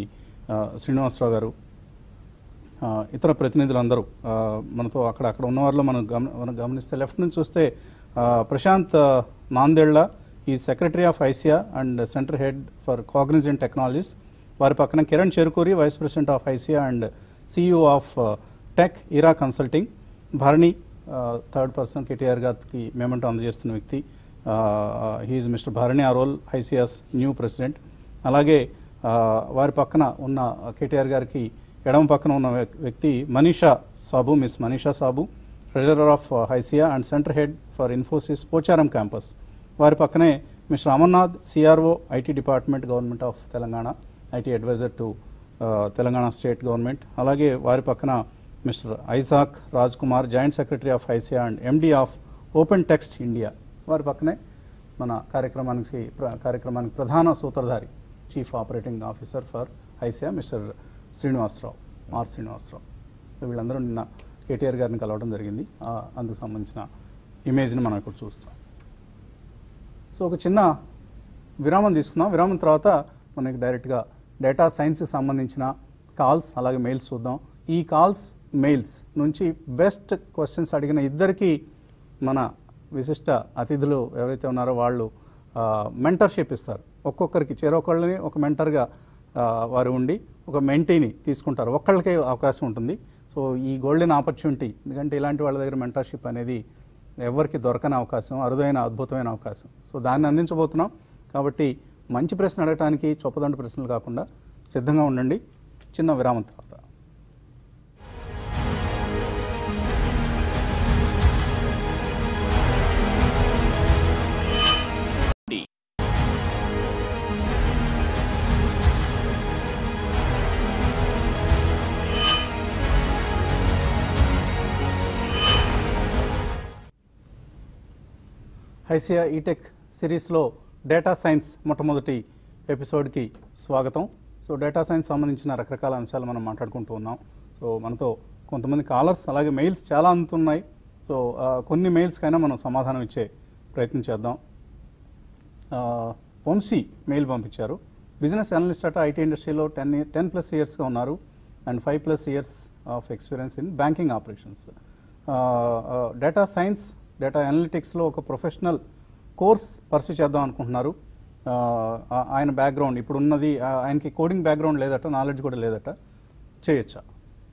ఆ, శ్రీనివాసరావు గారు ఆ, ఇతర ప్రతినిధులందరూ ఆ, మనతో అక్కడ అక్కడ ఉన్న వారిలో మనం గమ మనం గమనిస్తే లెఫ్ట్ నుంచి చూస్తే ఆ, ప్రశాంత్ ఆ, నాందేళ్ల ఈ secretary of HYSEA and centre head for Cognizant technologies వారి పక్కన Kiran Cherukuri vice president of HYSEA and CEO of Tech Era consulting Bharani third person KTR గారికి మేమంటూ అందజేస్తున్న వ్యక్తి he is mister Bharani Arol HYSEA's new president అలాగే ఆ, వారి పక్కన ఉన్న కేటీఆర్ గారికి ఎడమ పక్కన ఉన్న వ్యక్- వ్యక్తి Manisha Sabu miss Manisha Sabu treasurer of HYSEA and centre head for Infosys Pocharam campus వారి పక్కనే mister Amarnath CRO IT department government of Telangana IT advisor to Telangana state government అలాగే వారి పక్కన mister Isaac Raj Kumar joint secretary of HYSEA and MD of OpenText India వారి పక్కనే మన కార్యక్రమానికి ప్ర- కార్యక్రమానికి ప్రధాన సూత్రధారి chief operating officer for HYSEA mister Srinivasarao R Srinivasarao వీళ్ళందరూ నిన్న కేటీఆర్ గారిని కలవడం జరిగింది ఆ, అందుకు సంబంధించిన ఇమేజ్ని మనం ఇప్పుడు చూస్తున్నాం సో ఒక చిన్న విరామం తీసుకుందాం విరామం తర్వాత మనకి డైరెక్ట్గా డేటా సైన్స్కి సంబంధించిన కాల్స్ అలాగే మెయిల్స్ చూద్దాం ఈ కాల్స్ మెయిల్స్ నుంచి బెస్ట్ క్వశ్చన్స్ అడిగిన ఇద్దరికి మన విశిష్ట అతిథులు ఎవరైతే ఉన్నారో వాళ్ళు మెంటర్షిప్ ఇస్తారు ఒక్కొక్కరికి చేరొకళ్ళని ఒక మెంటర్గా వారు ఉండి ఒక మెంటీని తీసుకుంటారు ఒక్కళ్ళకే అవకాశం ఉంటుంది సో ఈ గోల్డెన్ ఆపర్చునిటీ ఎందుకంటే ఇలాంటి వాళ్ళ దగ్గర మెంటర్షిప్ అనేది ఎవరికి దొరకని అవకాశం అరుదైన అద్భుతమైన అవకాశం సో దాన్ని అందించబోతున్నాం కాబట్టి మంచి ప్రశ్న అడగటానికి చొప్పదండు ప్రశ్నలు కాకుండా సిద్ధంగా ఉండండి చిన్న విరామం తర్వాత హైసియా ఈటెక్ సిరీస్లో డేటా సైన్స్ మొట్టమొదటి ఎపిసోడ్కి స్వాగతం సో డేటా సైన్స్ సంబంధించిన రకరకాల అంశాలు మనం మాట్లాడుకుంటూ ఉన్నాం సో మనతో కొంతమంది కాలర్స్ అలాగే మెయిల్స్ చాలా అందుతున్నాయి సో ఆ, కొన్ని మెయిల్స్కైనా మనం సమాధానం ఇచ్చే ప్రయత్నం చేద్దాం ఆ, వంశీ మెయిల్ పంపించారు బిజినెస్ అనలిస్ట్ అట ఐటీ ఇండస్ట్రీలో టెన్ టెన్ ప్లస్ ఇయర్స్గా ఉన్నారు and five plus years of experience in banking operations data science data అనలిటిక్స్లో ఒక ప్రొఫెషనల్ కోర్స్ పర్సూ చేద్దాం అనుకుంటున్నారు ఆ, ఆ- ఆయన బ్యాక్గ్రౌండ్ ఇప్పుడు ఉన్నది ఆ, ఆయనకి కోడింగ్ బ్యాక్గ్రౌండ్ లేదట నాలెడ్జ్ కూడా లేదట చేయొచ్చా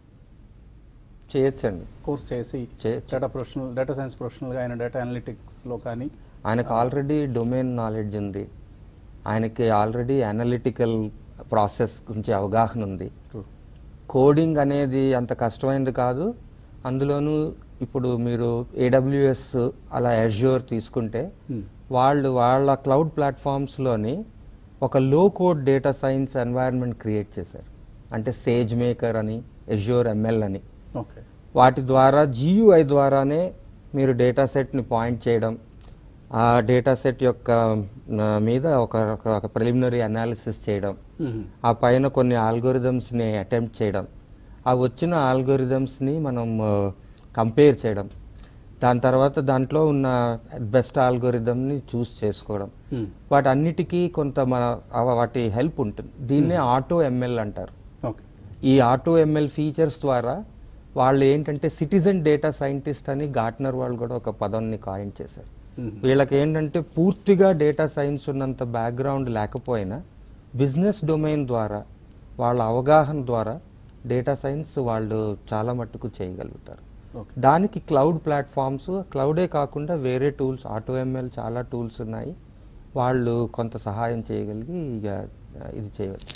చేయొచ్చండి కోర్స్ చేసి చేయొచ్చు. డేటా ప్రొఫెషనల్ డేటా సైన్స్ ప్రొఫెషనల్గా ఆయన డేటా అనలిటిక్స్లో కానీ ఆయనకు ఆల్రెడీ డొమైన్ నాలెడ్జ్ ఉంది ఆయనకి ఆల్రెడీ అనలిటికల్ ప్రాసెస్ గురించి అవగాహన ఉంది కోడింగ్ అనేది అంత కష్టమైనది కాదు అందులోనూ ఇప్పుడు మీరు ఏడబ్ల్యూఎస్ అలా అజ్యూర్ తీసుకుంటే Hmm. వాళ్ళు వాళ్ళ క్లౌడ్ ప్లాట్ఫామ్స్లోని ఒక low code data science environment create చేశారు అంటే సేజ్ మేకర్ అని అజ్యూర్ ఎంఎల్ అని ఓకే వాటి ద్వారా జియుఐ ద్వారానే మీరు డేటా సెట్ని పాయింట్ చేయడం ఆ డేటా సెట్ యొక్క ఆ, మీద ఒక ఒక- ఒక ప్రిలిమినరీ అనాలిసిస్ చేయడం ఆ పైన కొన్ని ఆల్గోరిథమ్స్ని అటెంప్ట్ చేయడం ఆ వచ్చిన ఆల్గోరిథమ్స్ని మనం కంపేర్ చేయడం దాని తర్వాత దాంట్లో ఉన్న బెస్ట్ ఆల్గోరిథమ్ని చూస్ చేసుకోవడం వాటన్నిటికీ కొంత మన ఆ- వాటి హెల్ప్ ఉంటుంది దీన్నే ఆటో ఎంఎల్ అంటారు ఓకే ఈ ఆటో ఎంఎల్ ఫీచర్స్ ద్వారా వాళ్ళు ఏంటంటే సిటిజన్ డేటా సైంటిస్ట్ అని గార్ట్నర్ వాళ్ళు కూడా ఒక పదాన్ని కాయిన్ చేశారు వీళ్ళకి ఏంటంటే పూర్తిగా డేటా సైన్స్ ఉన్నంత బ్యాక్గ్రౌండ్ లేకపోయినా బిజినెస్ డొమైన్ ద్వారా వాళ్ళ అవగాహన ద్వారా డేటా సైన్స్ వాళ్ళు చాలా మట్టుకు చేయగలుగుతారు ఓకే దానికి క్లౌడ్ ప్లాట్ఫామ్స్ క్లౌడే కాకుండా వేరే టూల్స్ ఆటో ఎంఎల్ చాలా టూల్స్ ఉన్నాయి వాళ్ళు కొంత సహాయం చేయగలిగి ఇక ఇది చేయవచ్చు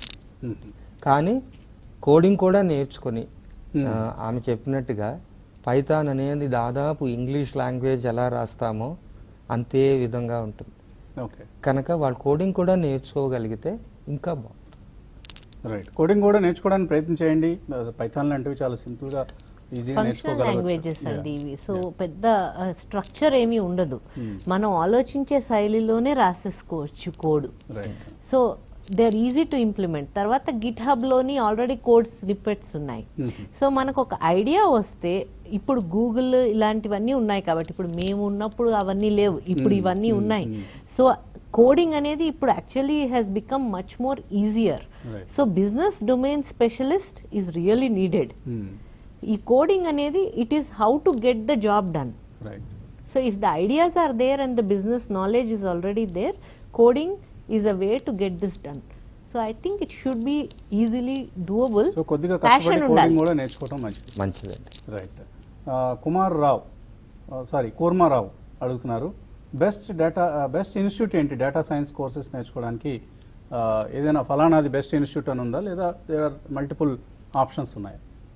కానీ కోడింగ్ కూడా నేర్చుకొని Hmm. ఆ, ఆమె చెప్పినట్టుగా పైథాన్ అనేది దాదాపు ఇంగ్లీష్ లాంగ్వేజ్ ఎలా రాస్తామో అంతే విధంగా ఉంటుంది ఓకే కనుక వాళ్ళు కోడింగ్ కూడా నేర్చుకోగలిగితే ఇంకా బాగుంటుంది రైట్ కోడింగ్ కూడా నేర్చుకోవడానికి ప్రయత్నం చేయండి పైథాన్ లాంటివి చాలా సింపుల్ గా ఈజీగా ఫంక్షనల్ లాంగ్వేజెస్ అండి ఇవి సో పెద్ద స్ట్రక్చర్ ఏమీ ఉండదు Hmm. మనం ఆలోచించే శైలిలోనే రాసేసుకోవచ్చు code right so they are easy to implement తర్వాత గిట్ హబ్లోని ఆల్రెడీ కోడ్ స్నిప్పెట్స్ ఉన్నాయి సో మనకు ఒక ఐడియా వస్తే ఇప్పుడు గూగుల్ ఇలాంటివన్నీ ఉన్నాయి కాబట్టి ఇప్పుడు మేము ఉన్నప్పుడు అవన్నీ లేవు ఇప్పుడు ఇవన్నీ ఉన్నాయి సో కోడింగ్ అనేది ఇప్పుడు actually has become much more easier Right. So business domain specialist is really needed ఈ కోడింగ్ అనేది it is how to get the job done right So if the ideas are there and the business knowledge is already there, coding is a way to get this done. So I think it should be easily doable. So కొద్దిగా Passion కష్టపడి coding ఉండాలి. కూడా నేర్చుకోవడం మంచిది మంచిదండి right Kumar Rao sorry Kurmarao అడుగుతున్నారు best data best institute ఏంటి data science courses నేర్చుకోవడానికి uh, ఏదైనా ఫలానాది బెస్ట్ ఇన్స్టిట్యూట్ అని ఉందా లేదా దేర్ ఆర్ మల్టిపుల్ ఆప్షన్స్ ఉన్నాయి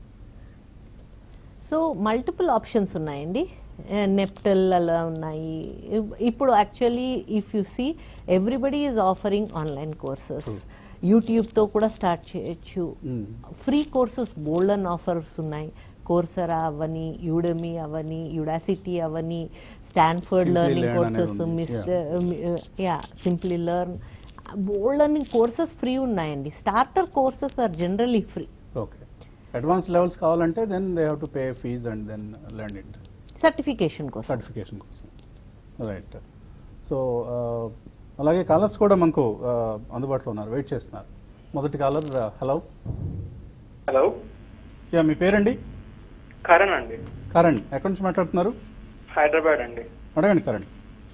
సో మల్టిపుల్ ఆప్షన్స్ ఉన్నాయండి నెప్టల్ అలా ఉన్నాయి ఇప్- ఇప్పుడు actually if you see everybody is offering online courses యూట్యూబ్తో కూడా స్టార్ట్ చేయొచ్చు ఫ్రీ కోర్సెస్ బోల్డ్ అండ్ ఆఫర్స్ ఉన్నాయి కోర్సరా అవని యూడమీ అవని యుడాసిటీ అవని స్టాన్ఫర్డ్ Simply లెర్నింగ్ Learn అనేది కోర్సెస్ ఉంది. మిస్టర్ యా సింప్లీ లెర్న్ బోల్డ్ అన్ని కోర్సెస్ ఫ్రీ ఉన్నాయండి starter courses are generally free okay advance levels కావాలంటే then they have to pay fees and then learn it certification కోసం certification కోసం right so అలాగే callers కూడా మనకు uh, అందుబాటులో ఉన్నారు వెయిట్ చేస్తున్నారు మొదటి కాలర్ హలో హలో యా మీ పేరండి కరణ్ అండి కరణ్ ఎక్కడి నుంచి మాట్లాడుతున్నారు హైదరాబాద్ అండి అడగండి Karan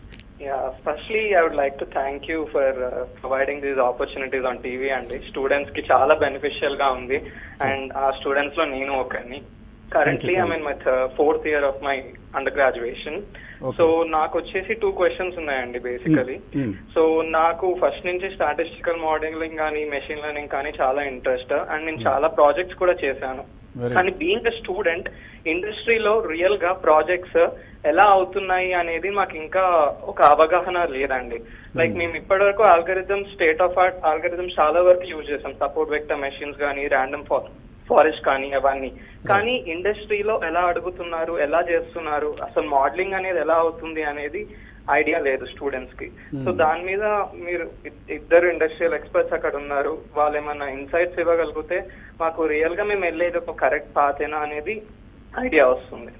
yeah firstly I would like to thank you for providing these opportunities on TV అండి స్టూడెంట్స్ కి చాలా బెనిఫిషియల్ గా ఉంది అండ్ ఆ స్టూడెంట్స్ లో నేను ఒకరిని currently I mean my fourth year of my undergraduation Okay. So నాకు వచ్చేసి టూ క్వశ్చన్స్ ఉన్నాయండి బేసికలీ Hmm. Hmm. సో నాకు ఫస్ట్ నుంచి స్టాటిస్టికల్ మోడలింగ్ కానీ మెషిన్ లెర్నింగ్ కానీ చాలా ఇంట్రెస్ట్ అండ్ నేను చాలా ప్రాజెక్ట్స్ కూడా చేశాను Very కానీ బీయింగ్ అ స్టూడెంట్ ఇండస్ట్రీలో రియల్ గా ప్రాజెక్ట్స్ ఎలా అవుతున్నాయి అనేది మాకు ఇంకా ఒక అవగాహన లేదండి లైక్ మేము ఇప్పటివరకు algorithm state of art algorithms చాలా వరకు యూజ్ చేసాం సపోర్ట్ వెక్టర్ మెషిన్స్ కానీ ర్యాండమ్ ఫారెస్ట్ కానీ అవన్నీ కానీ ఇండస్ట్రీలో ఎలా అడుగుతున్నారు ఎలా చేస్తున్నారు అసలు మోడలింగ్ అనేది ఎలా అవుతుంది అనేది ఐడియా లేదు స్టూడెంట్స్ కి సో దాని మీద మీరు ఇద్- ఇద్దరు ఇండస్ట్రియల్ ఎక్స్పర్ట్స్ అక్కడ ఉన్నారు వాళ్ళు ఏమైనా ఇన్సైట్స్ ఇవ్వగలిగితే మాకు రియల్ గా మేము వెళ్ళేది ఒక కరెక్ట్ పాతేనా అనేది ఐడియా వస్తుంది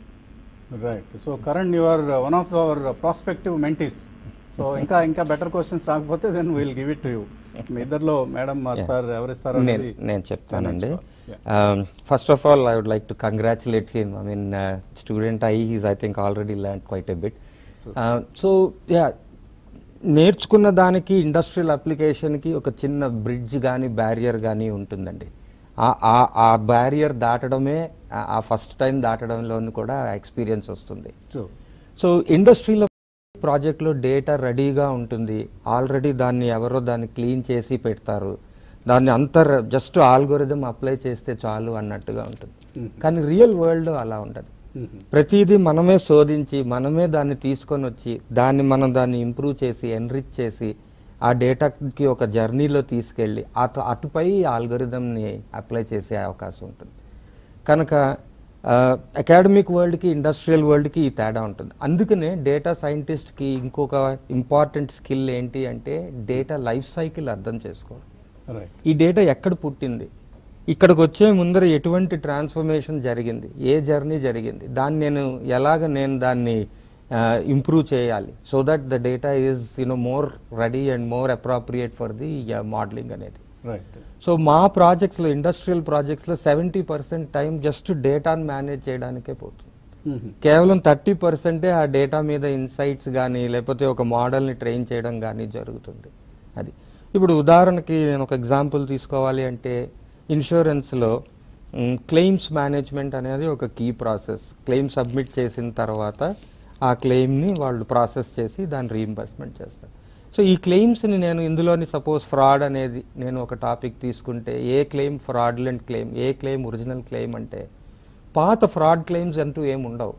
right so Karan you are one of our prospective mentees so ఇంకా ఇంకా బెటర్ క్వశ్చన్స్ రాకపోతే then will give it to you మీ ఇద్దరిలో మేడం సార్ ఎవరిస్తారు నేను అనేది నేను చెప్తానండి Yeah. First of all I would like to congratulate him I mean student I he's I think already learn quite a bit so yeah నేర్చుకున్న దానికి industrial అప్లికేషన్కి ఒక చిన్న బ్రిడ్జ్ కానీ బ్యారియర్ కానీ ఉంటుందండి ఆ- ఆ- ఆ బ్యారియర్ దాటడమే ఆ- ఆ ఫస్ట్ టైం దాటడంలోని కూడా ఎక్స్పీరియన్స్ వస్తుంది True. సో ఇండస్ట్రీలో ప్రాజెక్ట్లో డేటా రెడీగా ఉంటుంది ఆల్రెడీ దాన్ని ఎవరో దాన్ని క్లీన్ చేసి పెడతారు దాన్ని అంత జస్ట్ ఆల్గోరిథం అప్లై చేస్తే చాలు అన్నట్టుగా ఉంటుంది కానీ రియల్ వరల్డ్ అలా ఉండదు Mhm. ప్రతిదీ మనమే శోధించి మనమే దాన్ని తీసుకొని వచ్చి దాన్ని మనం దాన్ని ఇంప్రూవ్ చేసి ఎన్రిచ్ చేసి ఆ డేటాకి ఒక జర్నీలో తీసుకెళ్ళి అటు అటుపై ఆల్గోరిథంని అప్లై చేసే అవకాశం ఉంటుంది కనుక అకాడమిక్ వరల్డ్కి ఇండస్ట్రియల్ వరల్డ్కి ఈ తేడా ఉంటుంది అందుకనే డేటా సైంటిస్ట్కి ఇంకొక ఇంపార్టెంట్ స్కిల్ ఏంటి అంటే డేటా లైఫ్ సైకిల్ అర్థం చేసుకోవడం రైట్ ఈ డేటా ఎక్కడ పుట్టింది ఇక్కడికి వచ్చే ముందర ఎటువంటి ట్రాన్స్ఫర్మేషన్ జరిగింది ఏ జర్నీ జరిగింది దాన్ని నేను ఎలాగ నేను దాన్ని ఇంప్రూవ్ చేయాలి so that the data is you know more ready and more appropriate for the modelling అనేది రైట్ సో మా ప్రాజెక్ట్స్లో ఇండస్ట్రియల్ ప్రాజెక్ట్స్లో సెవెంటీ పర్సెంట్ టైం జస్ట్ డేటాను మేనేజ్ చేయడానికే పోతుంది కేవలం థర్టీ పర్సెంటే ఆ డేటా మీద ఇన్సైట్స్ కానీ లేకపోతే ఒక మోడల్ని ట్రైన్ చేయడం కానీ జరుగుతుంది అది ఇప్పుడు ఉదాహరణకి నేను ఒక ఎగ్జాంపుల్ తీసుకోవాలి అంటే ఇన్సూరెన్స్లో క్లెయిమ్స్ మేనేజ్మెంట్ అనేది ఒక కీ ప్రాసెస్ క్లెయిమ్ సబ్మిట్ చేసిన తర్వాత ఆ క్లెయిమ్ని వాళ్ళు ప్రాసెస్ చేసి దాన్ని రీఇంబర్స్మెంట్ చేస్తారు సో ఈ క్లెయిమ్స్ని నేను ఇందులోని సపోజ్ ఫ్రాడ్ అనేది నేను ఒక టాపిక్ తీసుకుంటే ఏ క్లెయిమ్ ఫ్రాడ్లెంట్ క్లెయిమ్ ఏ క్లెయిమ్ ఒరిజినల్ క్లెయిమ్ అంటే పాత ఫ్రాడ్ క్లెయిమ్స్ అంటూ ఏమి ఉండవు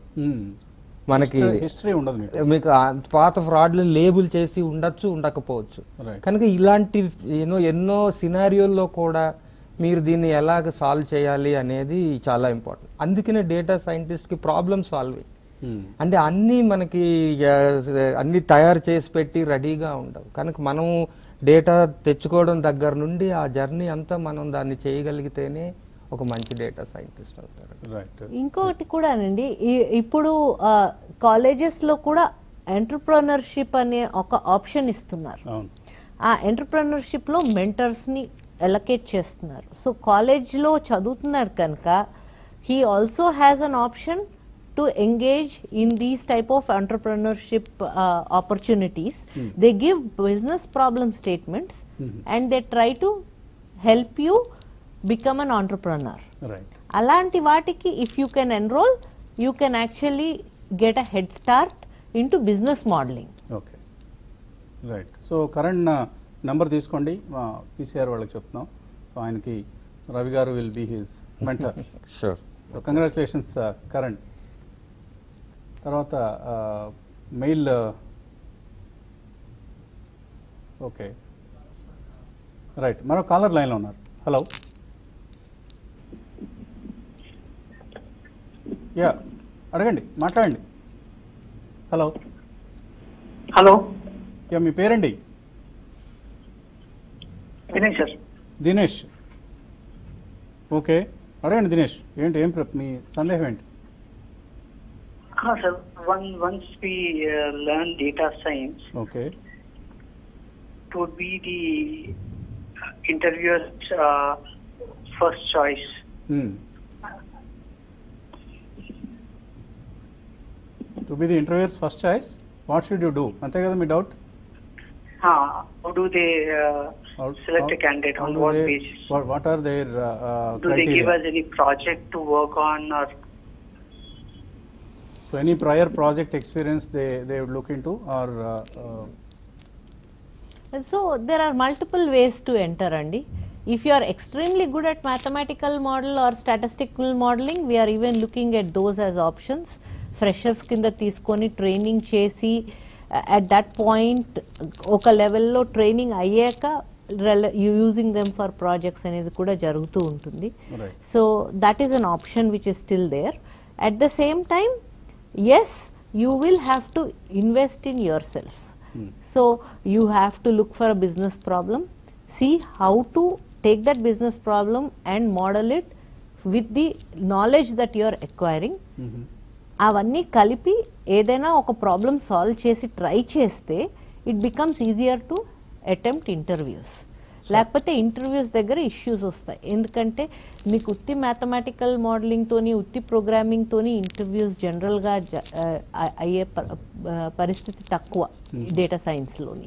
మనకి హిస్టరీ ఉండదు మీకు మీకు ఆ పాత ఫ్రాడ్లు లేబుల్ చేసి ఉండొచ్చు ఉండకపోవచ్చు Right. కనుక ఇలాంటి ఎన్నో ఎన్నో సినారియోల్లో కూడా మీరు దీన్ని ఎలాగ సాల్వ్ చేయాలి అనేది చాలా ఇంపార్టెంట్ అందుకనే డేటా సైంటిస్ట్కి ప్రాబ్లమ్ సాల్వింగ్ Hmm. అంటే అన్నీ మనకి ఆ, అన్నీ తయారు చేసి పెట్టి రెడీగా ఉండవు కనుక మనం డేటా తెచ్చుకోవడం దగ్గర నుండి ఆ జర్నీ అంతా మనం దాన్ని చేయగలిగితేనే ఒక మంచి డేటా సైంటిస్ట్ అవుతారు రైట్ ఇంకొకటి కూడానండి ఈ- ఇప్పుడు కాలేజెస్లో కూడా ఎంటర్ప్రనర్షిప్ అనే ఒక ఆప్షన్ ఇస్తున్నారు అవును ఆ ఎంటర్ప్రనర్షిప్లో మెంటర్స్ని ఎలకేట్ చేస్తున్నారు సో కాలేజ్లో చదువుతున్నారు కనుక he also has an option to engage in these type of entrepreneurship opportunities they give business problem statements and they try to help you become an entrepreneur right అలాంటి వాటికి if you can enrol you can actually get a head start into business modelling okay right so current number తీసుకోండి మా PCR వాళ్ళకి చెప్తున్నాం so ఆయనకి రవి గారు will be his mentor sure so congratulations Karan తర్వాత mail okay right మరో caller లైన్లో ఉన్నారు హలో యా అడగండి మాట్లాడండి హలో హలో యా మీ పేరండి వినయ్ సార్ దినేష్ ఓకే అడగండి దినేష్ ఏంటి ఏం ప్ర- మీ సందేహం ఏంటి sir one once we learn data science okay it would be the interviewer's uh, first choice. To be the interviewer's first choice what should you do అంతే కదా మీ doubt Uh, how do they uh, select a candidate on what basis? What are there do they give us any project to work on or so any prior project experience they they would look into or So there are multiple ways to enter, Andy. If you are extremely good at mathematical model or statistical modeling, we are even looking at those as options. Freshers కింద తీసుకొని training చేసి at that point ఒక లెవెల్లో training అయ్యాక using them for projects అనేది కూడా జరుగుతూ ఉంటుంది Right. So that is an option which is still there at the same time as you will have to invest in yourself so you have to look for a business problem, see how to take that business problem and model it with the knowledge that you are acquiring. అవన్నీ కలిపి ఏదైనా ఒక problem solve చేసి try చేస్తే it becomes easier to attempt interviews లేకపోతే interviews దగ్గర issues వస్తాయి ఎందుకంటే మీకు ఉత్తి మ్యాథమెటికల్ మోడలింగ్తోని ఉత్తి ప్రోగ్రామింగ్తోని ఇంటర్వ్యూస్ జనరల్గా అయ్యే ప- ఆ, పరిస్థితి తక్కువ డేటా సైన్స్లోని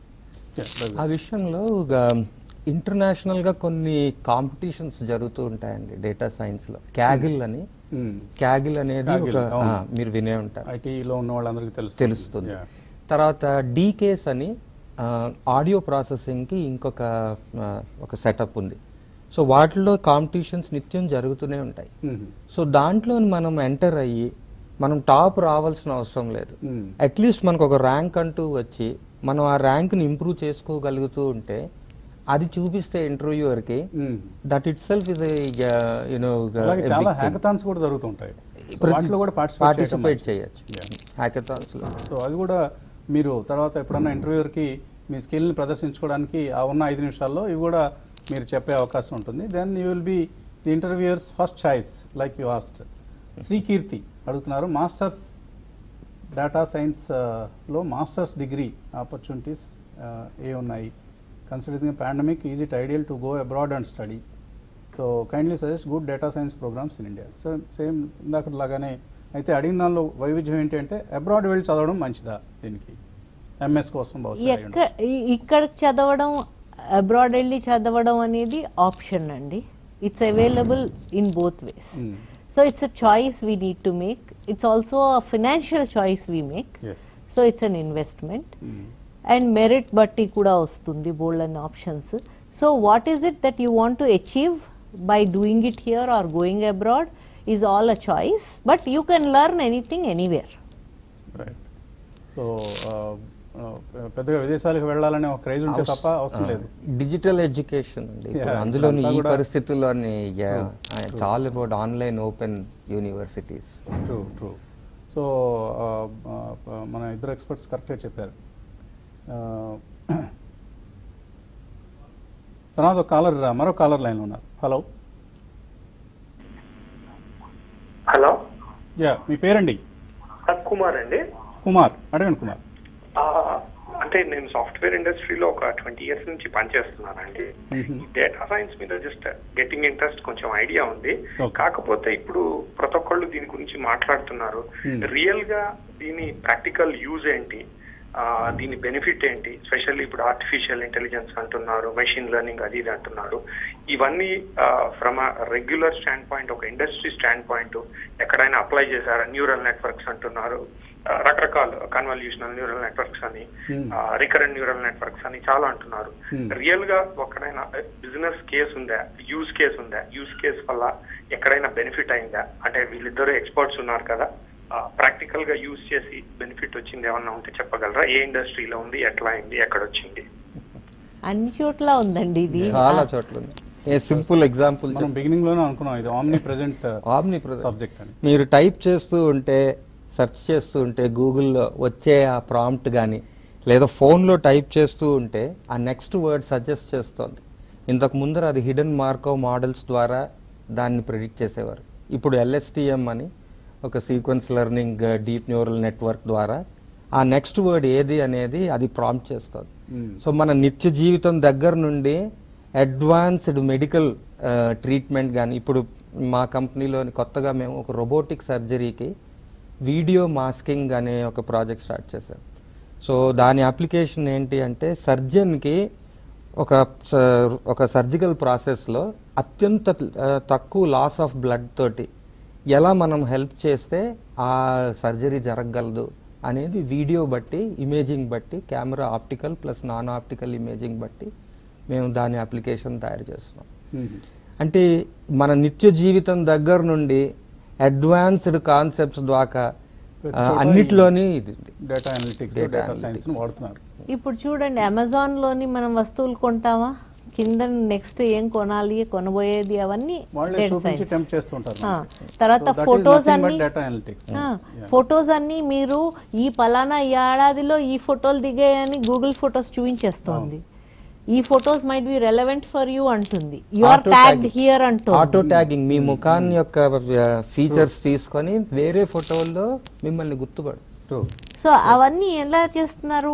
ఆ విషయంలో ఇంటర్నేషనల్గా కొన్ని కాంపిటీషన్స్ jరుగుతూ ఉంటాయండి డేటా సైన్స్లో క్యాగిల్ అని క్యాగిల్ అనేది Kaggle, ఒక అవును. ఆ, మీరు వినే ఉంటారు ఐటీలో ఉన్న వాళ్ళందరికీ తెలుసు తెలుస్తుంది తర్వాత డీకేస్ అని ఆడియో ప్రాసెసింగ్కి ఇంకొక ఆ, ఒక సెటప్ ఉంది సో వాటిలో కాంపిటీషన్స్ నిత్యం జరుగుతూనే ఉంటాయి సో దాంట్లో మనం ఎంటర్ అయ్యి మనం టాప్ రావాల్సిన అవసరం లేదు Hmm. అట్లీస్ట్ మనకు ఒక ర్యాంక్ అంటూ వచ్చి మనం ఆ ర్యాంక్ని ఇంప్రూవ్ చేసుకోగలుగుతూ ఉంటే అది చూపిస్తే ఇంటర్వ్యూవర్కి that itself is you know అలాగే చాలా హ్యాకథాన్స్ కూడా జరుగుతుంటాయి So వాటిలో కూడా పార్టిసిపేట్ పార్టిసిపేట్ చేయొచ్చు హ్యాకథాన్స్లో సో అది కూడా మీరు తర్వాత ఎప్పుడన్నా ఇంటర్వ్యూర్కి మీ స్కిల్ని ప్రదర్శించుకోవడానికి ఆ ఉన్న ఐదు నిమిషాల్లో ఇవి కూడా మీరు చెప్పే అవకాశం ఉంటుంది then you will be the interviewers first choice like you asked Srikeerthi అడుగుతున్నారు మాస్టర్స్ డేటా సైన్స్ లో మాస్టర్స్ డిగ్రీ ఆపర్చునిటీస్ ఏ ఉన్నాయి considering pandemic is it ideal to go abroad and study so kindly suggest good data science programs in India so same ఇందాక లాగానే అయితే అడిగిన దానిలో వైవిధ్యం ఏంటి అంటే అబ్రాడ్ వెళ్ళి చదవడం మంచిదా దీనికి ఎంఎస్ కోసం బహుశా అయి ఎక్క ఇ- ఇక్కడ చదవడం అబ్రాడ్ వెళ్ళి చదవడం అనేది ఆప్షన్ అండి it's available in both ways Hmm. So it's a choice we need to make it's also a financial choice we make yes so it's an investment and merit బట్టి కూడా వస్తుంది బోల్డ్ అన్ options so what is it that you want to achieve by doing it here or going abroad is all a choice but you can learn anything anywhere right so పెద్దగా విదేశాలకు వెళ్ళాలనే ఒక craze ఉంటే తప్ప అవసరం లేదు డిజిటల్ ఎడ్యుకేషన్ అండి ఇప్పుడు Yeah, అందులోని ఇదంతా ఈ కూడా- పరిస్థితుల్లోని చాల్ about online open universities true true so మన ఇద్దరు ఎక్స్పర్ట్స్ కరెక్ట్గా చెప్పారు Uh, తర్వాత ఒక కాలర్ మరో కాలర్ లైన్లో ఉన్నారు హలో హలో యా మీ పేరండి కుమార్ అండి కుమార్ అడగండి కుమార్ ఆ, అంటే నేను సాఫ్ట్వేర్ ఇండస్ట్రీలో ఒక ట్వంటీ ఇయర్స్ నుంచి పనిచేస్తున్నానండి డేటా సైన్స్ మీద జస్ట్ గెట్టింగ్ ఇంట్రెస్ట్ కొంచెం ఐడియా ఉంది Okay. కాకపోతే ఇప్పుడు ప్రతి ఒక్కళ్ళు దీని గురించి మాట్లాడుతున్నారు రియల్ గా దీని ప్రాక్టికల్ యూజ్ ఏంటి ఆ, దీని బెనిఫిట్ ఏంటి స్పెషల్లీ ఇప్పుడు ఆర్టిఫిషియల్ ఇంటెలిజెన్స్ అంటున్నారు మెషిన్ లెర్నింగ్ అది ఇది అంటున్నారు ఇవన్నీ ఫ్రమ్ రెగ్యులర్ స్టాండ్ పాయింట్ ఒక ఇండస్ట్రీ స్టాండ్ పాయింట్ ఎక్కడైనా అప్లై చేశారా న్యూరల్ నెట్వర్క్స్ అంటున్నారు ఆ, రకరకాల కన్వల్యూషనల్ న్యూరల్ నెట్వర్క్స్ అని రికరెంట్ న్యూరల్ నెట్వర్క్స్ అని చాలా అంటున్నారు రియల్ గా ఒక్కడైనా బిజినెస్ కేస్ ఉందా యూజ్ కేస్ ఉందా యూజ్ కేస్ వల్ల ఎక్కడైనా బెనిఫిట్ అయిందా అంటే వీళ్ళిద్దరు ఎక్స్పర్ట్స్ ఉన్నారు కదా ప్రాక్టికల్ గా యూజ్ చేసి బెనిఫిట్ వచ్చింది ఏమన్నా ఉంటే చెప్పగలరా ఏ ఇండస్ట్రీలో ఉంది ఎట్లా అయింది ఎక్కడ వచ్చింది అన్ని చోట్ల ఉందండి ఇది చాలా చోట్ల ఉంది ఏ సింపుల్ ఎగ్జాంపుల్ మనం బిగినింగ్ లోనే అనుకున్నాం ఇది ఆమ్ని ప్రెసెంట్ ఆమ్ని సబ్జెక్ట్ అని మీరు టైప్ చేస్తూ ఉంటే సెర్చ్ చేస్తూ ఉంటే గూగుల్లో వచ్చే ఆ ప్రాంప్ట్ కానీ లేదా ఫోన్లో టైప్ చేస్తూ ఉంటే ఆ నెక్స్ట్ వర్డ్ సజెస్ట్ చేస్తుంది ఇంతకు ముందర అది హిడెన్ మార్కో మోడల్స్ ద్వారా దాన్ని ప్రిడిక్ట్ చేసేవారు ఇప్పుడు ఎల్ఎస్టిఎం అని ఒక sequence learning deep neural network ద్వారా ఆ నెక్స్ట్ వర్డ్ ఏది అనేది అది ప్రాంప్ట్ చేస్తుంది సో మన నిత్య జీవితం దగ్గర నుండి అడ్వాన్స్డ్ మెడికల్ ట్రీట్మెంట్ కానీ ఇప్పుడు మా కంపెనీలోని కొత్తగా మేము ఒక రోబోటిక్ సర్జరీకి వీడియో మాస్కింగ్ అనే ఒక ప్రాజెక్ట్ స్టార్ట్ చేశాం సో దాని అప్లికేషన్ ఏంటి అంటే సర్జన్కి ఒక స- ఒక సర్జికల్ ప్రాసెస్లో అత్యంత ఆ, తక్కువ లాస్ ఆఫ్ బ్లడ్ తోటి ఎలా మనం హెల్ప్ చేస్తే ఆ సర్జరీ జరగగలదు అనేది వీడియో బట్టి ఇమేజింగ్ బట్టి camera optical plus non optical imaging బట్టి మేము దాని అప్లికేషన్ తయారు చేస్తున్నాం అంటే మన నిత్య జీవితం దగ్గర నుండి అడ్వాన్స్డ్ కాన్సెప్ట్స్ ద్వారా ఆ, అన్నిట్లోని ఇది ఉంది. Data analytics Data data analytics. Science వాడుతున్నారు ఇప్పుడు చూడండి అమెజాన్ లోని మనం వస్తువులు కొంటామా కింద నెక్స్ట్ ఏం కొనాలి కొనబోయేది అవన్నీ వాళ్ళే data చూపించి science. టెంప్ట్ చేస్తూ ఉంటారు ఆ, తర్వాత ఫొటోస్ అన్ని డేటా అనలిటిక్స్ ఫొటోస్ అన్ని మీరు ఈ పలానా ఈ ఏడాదిలో ఈ ఫోటోలు దిగాయని గూగుల్ ఫొటోస్ చూపించేస్తోంది ఈ photos might be relevant for you అంటుంది you are Auto tagged tagging. Here అంటుంది ఆటో ట్యాగింగ్ మీ ముఖాన్ని యొక్క ఫీచర్స్ తీసుకొని వేరే ఫోటోల్లో మిమ్మల్ని గుర్తుపడు ట్రూ సో అవన్నీ ఎలా చేస్తున్నారు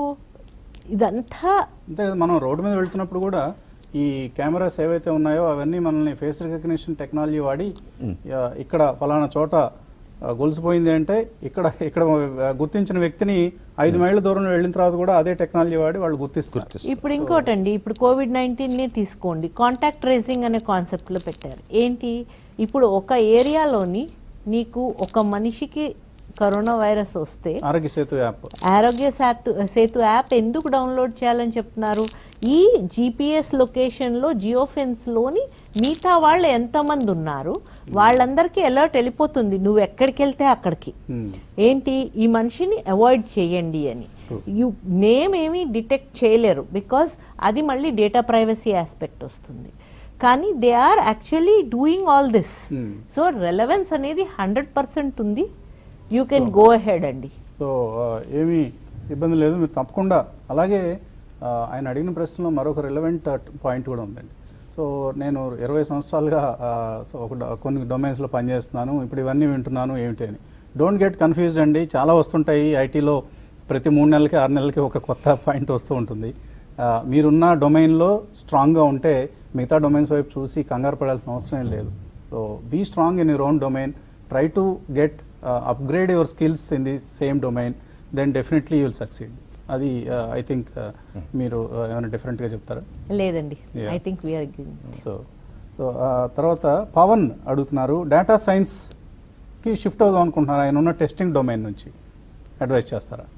ఇదంతా అంతే కదా మనం రోడ్డు మీద వెళ్తున్నప్పుడు కూడా ఈ కెమెరాస్ ఏవైతే ఉన్నాయో అవన్నీ మనల్ని ఫేస్ రికగ్నిషన్ టెక్నాలజీ వాడి ఆ, ఇక్కడ ఫలానా చోట ఆ, గొలుసుపోయింది అంటే ఇక్కడ ఇక్కడ ఆ, గుర్తించిన వ్యక్తిని ఐదు మైళ్ళ దూరం వెళ్ళిన తర్వాత కూడా అదే టెక్నాలజీ వాడి వాళ్ళు గుర్తిస్తారు ఇప్పుడు ఇంకోటండి ఇప్పుడు కోవిడ్ నైన్టీన్నే తీసుకోండి కాంటాక్ట్ ట్రేసింగ్ అనే కాన్సెప్ట్లో పెట్టారు ఏంటి ఇప్పుడు ఒక ఏరియాలోని నీకు ఒక మనిషికి కరోనా వైరస్ వస్తే ఆరోగ్య సేతు యాప్ ఆరోగ్య సేతు సేతు యాప్ ఎందుకు డౌన్లోడ్ చేయాలని చెప్తున్నారు ఈ జీపీఎస్ లొకేషన్లో జియో ఫెన్స్లోని మిగతా వాళ్ళు ఎంతమంది ఉన్నారు వాళ్ళందరికీ అలర్ట్ వెళ్ళిపోతుంది నువ్వు ఎక్కడికి వెళ్తే అక్కడికి ఏంటి ఈ మనిషిని అవాయిడ్ చేయండి అని యు నేమ్ ఏమీ డిటెక్ట్ చేయలేరు బికాస్ అది మళ్ళీ డేటా ప్రైవసీ ఆస్పెక్ట్ వస్తుంది కానీ they are actually doing all this so relevance అనేది హండ్రెడ్ పర్సెంట్ ఉంది యూ కెన్ గో అహెడ్ అండి సో ఆ, ఏమీ ఇబ్బంది లేదు మీరు తప్పకుండా అలాగే ఆ, ఆయన అడిగిన ప్రశ్నలో మరొక రిలవెంట్ పాయింట్ కూడా ఉందండి సో నేను ఇరవై సంవత్సరాలుగా ఆ, సో ఒక డ- కొన్ని డొమైన్స్లో పనిచేస్తున్నాను ఇప్పుడు ఇవన్నీ వింటున్నాను ఏమిటి అని డోంట్ గెట్ కన్ఫ్యూజ్డ్ అండి చాలా వస్తుంటాయి ఐటీలో ప్రతి మూడు నెలలకి ఆరు నెలలకి ఒక కొత్త పాయింట్ వస్తూ ఉంటుంది ఆ, మీరున్న డొమైన్లో స్ట్రాంగ్గా ఉంటే మిగతా డొమైన్స్ వైపు చూసి కంగారు పడాల్సిన అవసరం ఏం లేదు so be strong in your own domain try to get upgrade your skills in the same domain then definitely you will succeed అది ఐ థింక్ మీరు uh, ఏమైనా డిఫరెంట్గా చెప్తారా లేదండి Yeah. I think we're so so తర్వాత పవన్ అడుగుతున్నారు data సైన్స్కి shift అవుదాం అనుకుంటున్నారు ఆయన ఉన్న టెస్టింగ్ డొమైన్ నుంచి అడ్వైస్ చేస్తారా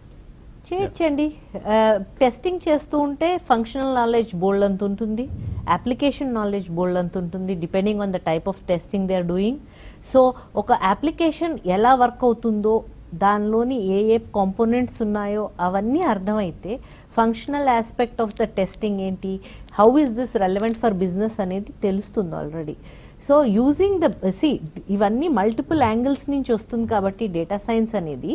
చేయొచ్చండి టెస్టింగ్ చేస్తూ ఉంటే ఫంక్షనల్ నాలెడ్జ్ బోల్డ్ అంత ఉంటుంది అప్లికేషన్ నాలెడ్జ్ బోల్డ్ అంత ఉంటుంది depending on the type of testing they are doing so ఒక అప్లికేషన్ ఎలా వర్క్ అవుతుందో దానిలోని ఏ ఏ కాంపోనెంట్స్ ఉన్నాయో అవన్నీ అర్థమైతే functional aspect of the testing ఏంటి how is this relevant for business అనేది తెలుస్తుంది ఆల్రెడీ సో యూజింగ్ ద సి ఇవన్నీ మల్టిపుల్ యాంగిల్స్ నుంచి వస్తుంది కాబట్టి డేటా సైన్స్ అనేది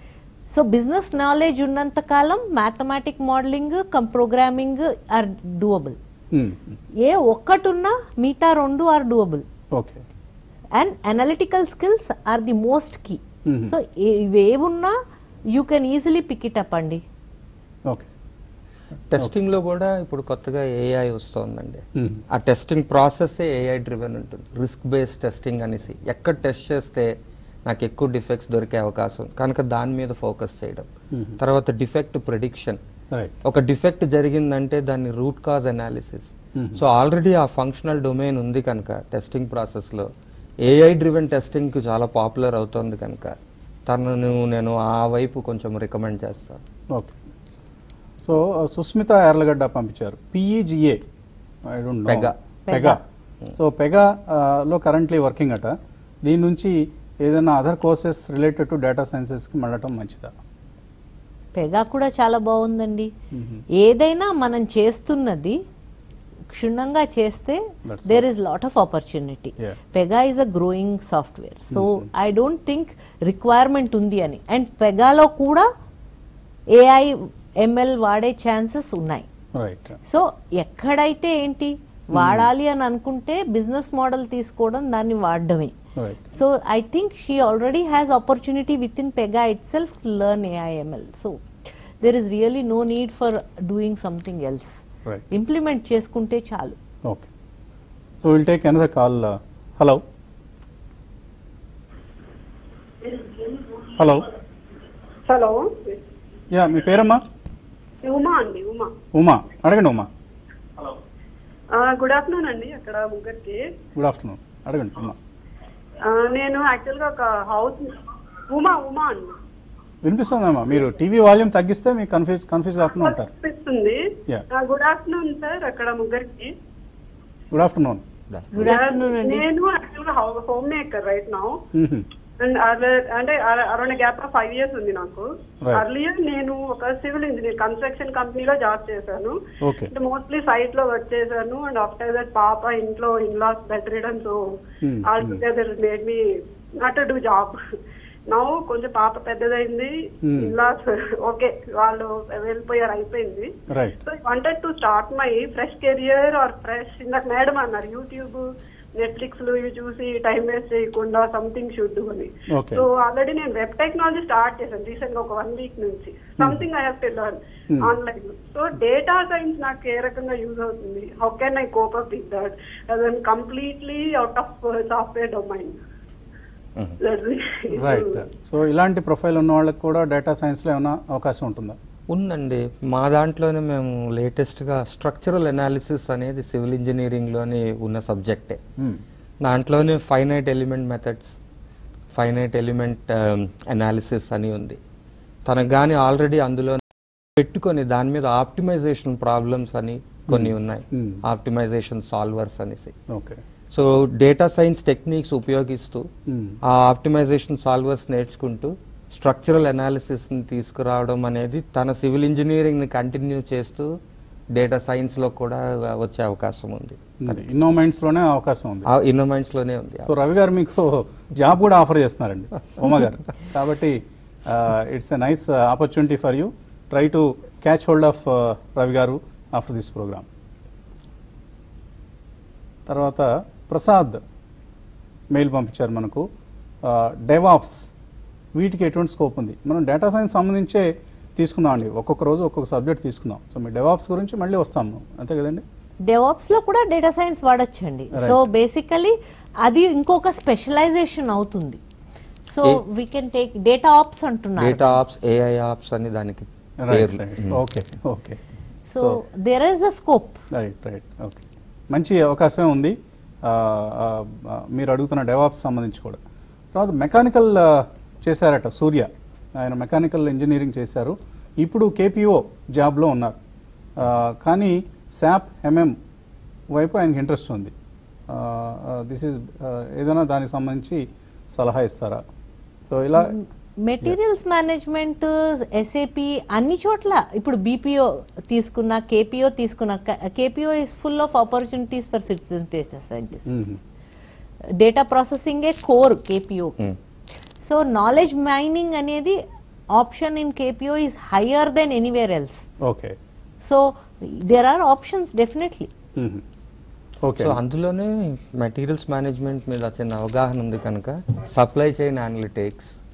సో బిజినెస్ నాలెడ్జ్ ఉన్నంత కాలం mathematic modeling cum programming or doable ఏ ఒక్కటున్నా మిగతా రెండు are doable okay and analytical skills are the most key so ఇవేవున్నా you can easily pick it up అండి ఓకే టెస్టింగ్ లో కూడా ఇప్పుడు కొత్తగా ఏఐ వస్తుందండి Hmm. ఆ టెస్టింగ్ ప్రాసెస్ ఏఐ డ్రివెన్ ఉంటుంది రిస్క్ బేస్డ్ టెస్టింగ్ అనేసి ఎక్కడ టెస్ట్ చేస్తే నాకు ఎక్కువ డిఫెక్ట్స్ దొరికే అవకాశం ఉంది. కనుక దాని మీద ఫోకస్ చేయడం తర్వాత డిఫెక్ట్ ప్రిడిక్షన్ రైట్ ఒక డిఫెక్ట్ జరిగిందంటే దాన్ని root cause analysis so already ఆ ఫంక్షనల్ డొమైన్ ఉంది కనుక టెస్టింగ్ ప్రాసెస్లో ఏఐ డ్రివెన్ టెస్టింగ్ చాలా పాపులర్ అవుతుంది కనుక తనను నేను ఆ వైపు కొంచెం రికమెండ్ చేస్తాను ఓకే సో సుస్మిత ఎర్లగడ్డ పంపించారు PEGA I don't know Pega. Pega so Pega ఆ, లో కరెంట్లీ వర్కింగ్ అట దీని నుంచి ఏదైనా other courses related to data సైన్సెస్కి వెళ్ళటం మంచిదా పెగా కూడా చాలా బాగుందండి ఏదైనా మనం చేస్తున్నది క్షుణ్ణంగా చేస్తే That's there is lot of opportunity Yeah. Pega is a growing software so I don't think requirement ఉంది అని అండ్ పెగాలో కూడా ఏఐ ఎంఎల్ వాడే ఛాన్సెస్ ఉన్నాయి రైట్ సో ఎక్కడైతే ఏంటి వాడాలి అని అనుకుంటే బిజినెస్ మోడల్ తీసుకోవడం దాన్ని వాడడమే right so I think she already has opportunity within Pega itself learn AI ML so there is really no need for doing something else right implement చేసుకుంటే చాలు okay so will take another call hello hello hello yeah మీ పేరమ్మా ఉమా అండి ఉమా ఉమా అడగండి Uma good afternoon అండి అక్కడ ముగ్గురికి good afternoon అడగండి ఉమా ఆ, నేను యాక్చువల్గా ఒక హౌస్ ఉమా ఉమా అండి వినిపిస్తుందమ్మా మీరు టీవీ వాల్యూమ్ తగ్గిస్తే మీకు కన్ఫ్యూజ్ కన్ఫ్యూజ్ కాకుండా ఉంటారు అనిపిస్తుంది Yeah. గుడ్ ఆఫ్టర్నూన్ సార్ అక్కడ ముగ్గురికి గుడ్ ఆఫ్టర్నూన్ గుడ్ ఆఫ్టర్నూన్ అండి నేను యాక్చువల్గా హోమ్ మేకర్ రైట్ నౌ మ్మ్. అండ్ అంటే around gap of five years ఉంది నాకు Right. అర్లియర్ నేను ఒక సివిల్ ఇంజనీర్ కన్స్ట్రక్షన్ కంపెనీలో జాబ్ చేశాను ఓకే అంటే మోస్ట్లీ సైట్ లో వర్క్ చేశాను అండ్ ఆఫ్టర్ దట్ పాప ఇంట్లో in laws bed ridden so Hmm, all together made me not do job now కొంచెం పాప పెద్దదైంది Hmm. ఇన్ లాస్ ఓకే వాళ్ళు వెళ్ళిపోయారు అయిపోయింది right so wanted to start my fresh career or fresh ఇందాక madam అన్నారు యూట్యూబ్ నెట్ఫ్లిక్స్ లో ఇవి చూసి టైం వేస్ట్ చేయకుండా సంథింగ్ షుడ్ అని Okay. సో ఆల్రెడీ నేను వెబ్ టెక్నాలజీ స్టార్ట్ చేశాను రీసెంట్ గా ఒక వన్ వీక్ నుంచి something I have to learn Hmm. Online so data science నాకు ఏ రకంగా యూజ్ అవుతుంది how can I cope up with that అదన్ completely out of software domain right so ఇలాంటి ప్రొఫైల్ ఉన్న వాళ్ళకి కూడా డేటా సైన్స్లో ఏమైనా అవకాశం ఉంటుందా ఉందండి మా దాంట్లోనే మేము లేటెస్ట్గా స్ట్రక్చరల్ అనాలిసిస్ అనేది సివిల్ ఇంజనీరింగ్లోని ఉన్న సబ్జెక్టే మ్మ్. దాంట్లోనే finite element methods finite element analysis అని ఉంది తనకు కానీ ఆల్రెడీ అందులో పెట్టుకొని దాని మీద ఆప్టిమైజేషన్ ప్రాబ్లమ్స్ అని కొన్ని ఉన్నాయి Hmm. ఆప్టిమైజేషన్ సాల్వర్స్ అనేసి okay so data science techniques ఉపయోగిస్తూ మ్మ్. ఆ ఆప్టిమైజేషన్ సాల్వర్స్ నేర్చుకుంటూ స్ట్రక్చరల్ అనాలిసిస్ని తీసుకురావడం అనేది తన సివిల్ ఇంజనీరింగ్ని కంటిన్యూ చేస్తూ డేటా సైన్స్లో కూడా వచ్చే అవకాశం ఉంది ఉంది ఇన్నోమెంట్స్లోనే అవకాశం ఉంది ఆ ఇన్నోమెంట్స్లోనే ఉంది సో రవి గారు మీకు జాబ్ కూడా ఆఫర్ చేస్తున్నారండి ఉమా గారు కాబట్టి it's a nice opportunity for you try to catch hold of Ravi గారు ఆఫ్టర్ దిస్ ప్రోగ్రామ్ తర్వాత ప్రసాద్ మెయిల్ పంపించారు మనకు డెవాప్స్ వీటికి ఎటువంటి స్కోప్ ఉంది మనం డేటా సైన్స్ సంబంధించే తీసుకుందాం అండి ఒక్కొక్క రోజు ఒక్కొక్క సబ్జెక్ట్ తీసుకుందాం సో మీ డెవాప్స్ గురించి మళ్ళీ వస్తాము అంతే కదండి డెవాప్స్ లో కూడా డేటా సైన్స్ వాడొచ్చండి Right. సో బేసికలీ అది ఇంకొక స్పెషలైజేషన్ అవుతుంది సో ఏ- we can take data ops అంటున్నారు డేటా ఆప్స్ ఏఐ ఆప్స్ అని దానికి రైట్ పేర్లు right okay okay so there is a scope right right okay మంచి అవకాశమే ఉంది ఆ, ఆ, ఆ, మీరు అడుగుతున్న డెవాప్స్ సంబంధించి కూడా తర్వాత మెకానికల్ ఆ, చేశారట సూర్య ఆయన మెకానికల్ ఇంజనీరింగ్ చేశారు ఇప్పుడు కేపీఓ జాబ్లో ఉన్నారు ఆ, కానీ శాప్ ఎంఎం వైపు ఆయనకి ఇంట్రెస్ట్ ఉంది దిస్ ఈజ్ ఏదైనా దానికి సంబంధించి సలహా ఇస్తారా సో ఇలా మెటీరియల్స్ మేనేజ్మెంట్ ఎస్ఏపి అన్ని చోట్ల ఇప్పుడు బీపీఓ తీసుకున్న కేపీఓ తీసుకున్న KPO is full of opportunities for citizen data scientist data ప్రాసెసింగే core KPO so knowledge mining అనేది option in KPO is higher than anywhere else okay so there are options definitely okay so అందులోనే materials management మీద చిన్న అవగాహన ఉంది కనుక supply chain analytics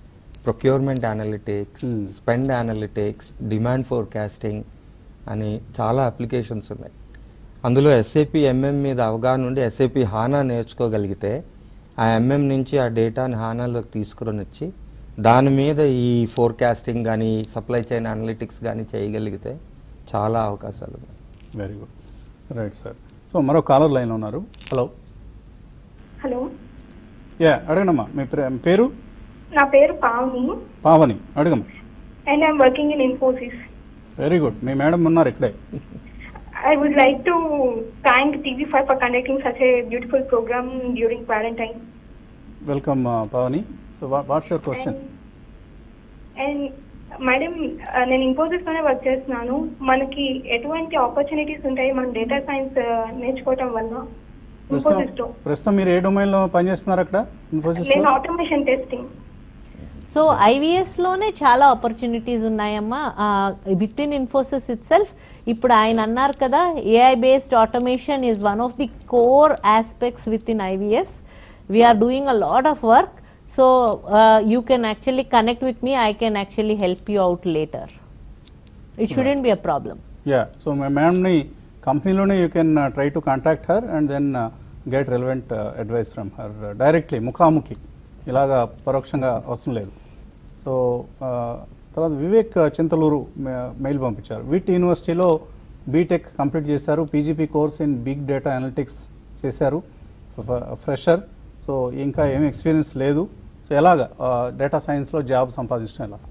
procurement analytics Hmm. Spend analytics demand forecasting అని చాలా applications ఉన్నాయి అందులో ఎస్ఏపి ఎంఎం మీద అవగాహన ఉండి ఎస్ఏపి హానా నేర్చుకోగలిగితే ఆ ఎంఎం నుంచి ఆ డేటాని హానాలోకి తీసుకుని వచ్చి దాని మీద ఈ ఫోర్కాస్టింగ్ కానీ సప్లై చైన్ అనలిటిక్స్ కానీ చేయగలిగితే చాలా అవకాశాలు ఉన్నాయి very good right sir so మరో కాలర్ లైన్లో ఉన్నారు హలో హలో యా అడగనమ్మా మీ ప్రే- మీ పేరు నా పేరు పావని పావని అడగమ్మా and I'm working in Infosys very good మీ మేడం ఉన్నారు ఇక్కడే I would like to thank TV5 for conducting such a beautiful program during quarantine. Welcome Pavani so what's your question and madam నేను ఇన్ఫోసిస్ లోనే వర్క్ చేస్తున్నాను మనకి ఎటువంటి opportunities ఉంటాయి మన డేటా సైన్స్ నేర్చుకోవటం వల్ల ప్రస్తుతం ఇన్ఫోసిస్ లో ప్రస్తుతం మీరు ఏ డొమైన్లో పనిచేస్తున్నారు అక్కడ నేను ఇన్ఫోసిస్లో ఆటోమేషన్ టెస్టింగ్ సో ఐవీఎస్లోనే చాలా ఆపర్చునిటీస్ ఉన్నాయమ్మా within Infosys itself ఇప్పుడు ఆయన అన్నారు కదా AI based automation is one of the core aspects within IVS we're doing a lot of work so you can actually connect with మీ I can actually help you out later it shouldn't be a problem yeah so మా మ్యామ్ని కంపెనీలోనే you can try to contact her and then get relevant advice from her directly ముఖాముఖి ఇలాగా పరోక్షంగా అవసరం లేదు so తర్వాత వివేక్ చింతలూరు మెయిల్ పంపించారు విట్ యూనివర్సిటీలో బీటెక్ కంప్లీట్ చేశారు PGP course in big data analytics చేశారు ఫ్రెషర్ సో ఇంకా ఏమీ ఎక్స్పీరియన్స్ లేదు సో ఎలాగా డేటా సైన్స్లో జాబ్ సంపాదించడం ఎలా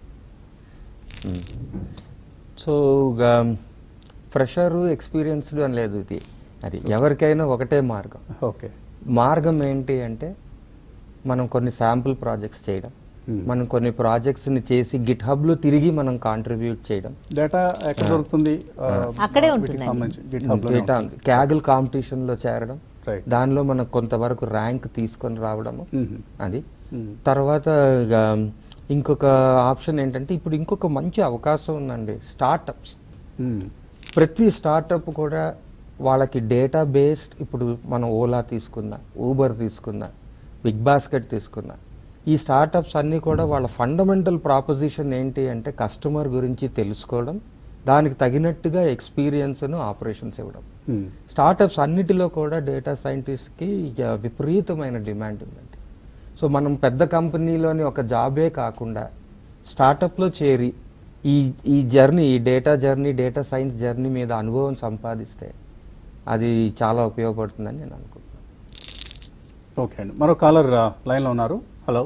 సో ఫ్రెషరు ఎక్స్పీరియన్స్డ్ అని లేదు ఇది అది ఎవరికైనా ఒకటే మార్గం ఓకే మార్గం ఏంటి అంటే మనం కొన్ని శాంపుల్ ప్రాజెక్ట్స్ చేయడం Hmm. మనం కొన్ని ప్రాజెక్ట్స్ని చేసి గిట్ హబ్లో తిరిగి మనం కాంట్రిబ్యూట్ చేయడం డేటా ఎక్కడ దొరుకుతుంది ఆ, అక్కడే వీటికి ఉంటుందండి. సంబంధించి GitHub లోనే డేటా ఉంటుంది. క్యాగిల్ కాంపిటీషన్లో చేరడం Right. దానిలో మనం కొంతవరకు ర్యాంక్ తీసుకొని రావడము Mhm. అది Mhm. తర్వాత ఇక ఇంకొక ఆప్షన్ ఏంటంటే ఇప్పుడు ఇంకొక మంచి అవకాశం ఉందండి స్టార్టప్స్ Hmm. ప్రతి స్టార్టప్ కూడా వాళ్ళకి డేటా బేస్డ్ ఇప్పుడు మనం ఓలా తీసుకున్నా ఊబర్ తీసుకున్నా బిగ్ బాస్కెట్ తీసుకున్నా ఈ స్టార్టప్స్ అన్నీ కూడా వాళ్ళ ఫండమెంటల్ ప్రాపోజిషన్ ఏంటి అంటే కస్టమర్ గురించి తెలుసుకోవడం దానికి తగినట్టుగా ఎక్స్పీరియన్స్ను ఆపరేషన్స్ ఇవ్వడం Hmm. స్టార్టప్స్ అన్నిటిలో కూడా డేటా సైంటిస్ట్కి ఇక విపరీతమైన డిమాండ్ ఉందండి సో మనం పెద్ద కంపెనీలోని ఒక జాబే కాకుండా స్టార్టప్లో చేరి ఈ ఈ జర్నీ ఈ data journey data science journey మీద అనుభవం సంపాదిస్తే అది చాలా ఉపయోగపడుతుందని నేను అనుకుంటున్నాను ఓకే అండి మరో కాలర్ లైన్లో ఉన్నారు హలో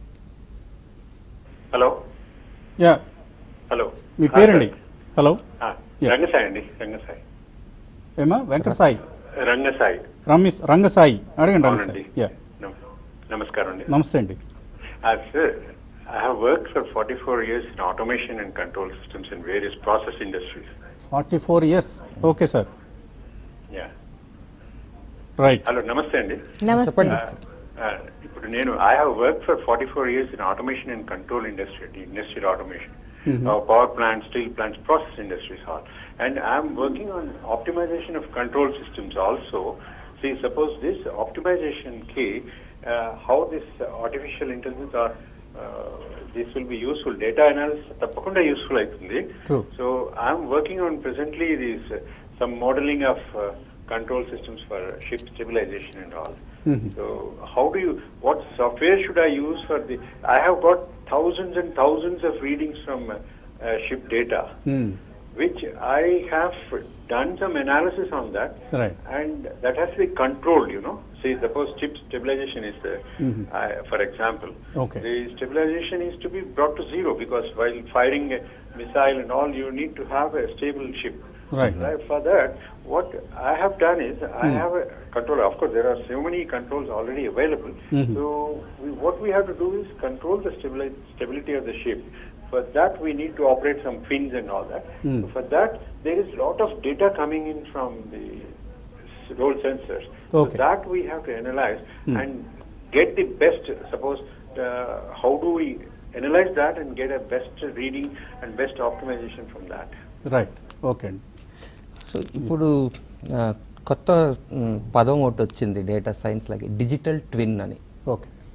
హలో యా హలో మీ పేరండి హలో ఆ, Yeah. రంగసాయి అండి రంగసాయి ఏమా వెంకట సాయి రంగసాయి రమేష్ రంగసాయి అడగండి రంగసాయి అవునండి యా నమ- నమస్కారం అండి నమస్తే అండి sir I have work for forty four years in automation and control systems in various process industries forty four years okay sir yeah right hello నమస్తే అండి నమస్తే చెప్పండి. ఆ, ఇప్పుడు నేను I have work for forty four years in automation and control industry industrial automation power plants steel plants process industries all and I'm working on optimization of control systems also see suppose this optimization key uh, how this artificial intelligence or uh, this will be useful data analysis తప్పకుండా useful అవుతుంది True. so i'm working on presently this uh, some modeling of uh, control systems for ship stabilization and all Mhm. so how do you what software should i use for the i have got thousands and thousands of readings from uh, uh, ship data which I have done some analysis on that, Right. and that has to be controlled. You know, see, suppose chip stabilization is there. Mhm. I, for example, Okay. the stabilization is to be brought to zero because while firing a missile and all, you need to have a stable ship. Right. For that, what I have done is I Hmm. have a controller. Of course, there are so many controls already available. Mhm. So we, what we have to do is control the stabili- stability of the ship. For that, we need to operate some fins and all that. Hmm. So for that, there is lot of data coming in from the s- roll sensors. Okay. So that we have to analyze Hmm. and get the best. Suppose uh, how do we analyze that and get a best reading and best optimization from that? Right okay అండి so ఇప్పుడు ఆ, కొత్త మ్, పదం ఒకటి వచ్చింది data science లాగే digital twin అని ఓకే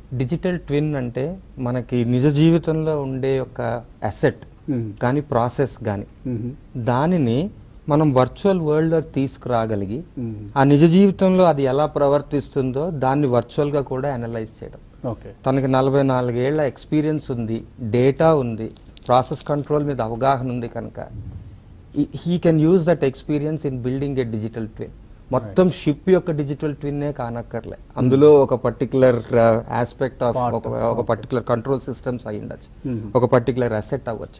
డిజిటల్ ట్విన్ అంటే మనకి నిజ జీవితంలో ఉండే ఒక అసెట్ Hmm. కానీ ప్రాసెస్ కానీ Mhm. దానిని మనం వర్చువల్ వరల్డ్లో తీసుకురాగలిగి Mhm. ఆ నిజ జీవితంలో అది ఎలా ప్రవర్తిస్తుందో దాన్ని వర్చువల్గా కూడా అనలైజ్ చేయడం ఓకే తనకి నలభై నాలుగేళ్ల ఎక్స్పీరియన్స్ ఉంది డేటా ఉంది ప్రాసెస్ కంట్రోల్ మీద అవగాహన ఉంది కనుక he can use that experience in building a digital twin మొత్తం షిప్ యొక్క డిజిటల్ ట్విన్నే కానక్కర్లే అందులో ఒక పర్టికులర్ ఆస్పెక్ట్ ఆఫ్ Part ఒక of- ఒక పర్టికులర్ కంట్రోల్ సిస్టమ్స్ అయి ఉండొచ్చు Mhm. ఒక పర్టికులర్ అసెట్ అవ్వచ్చు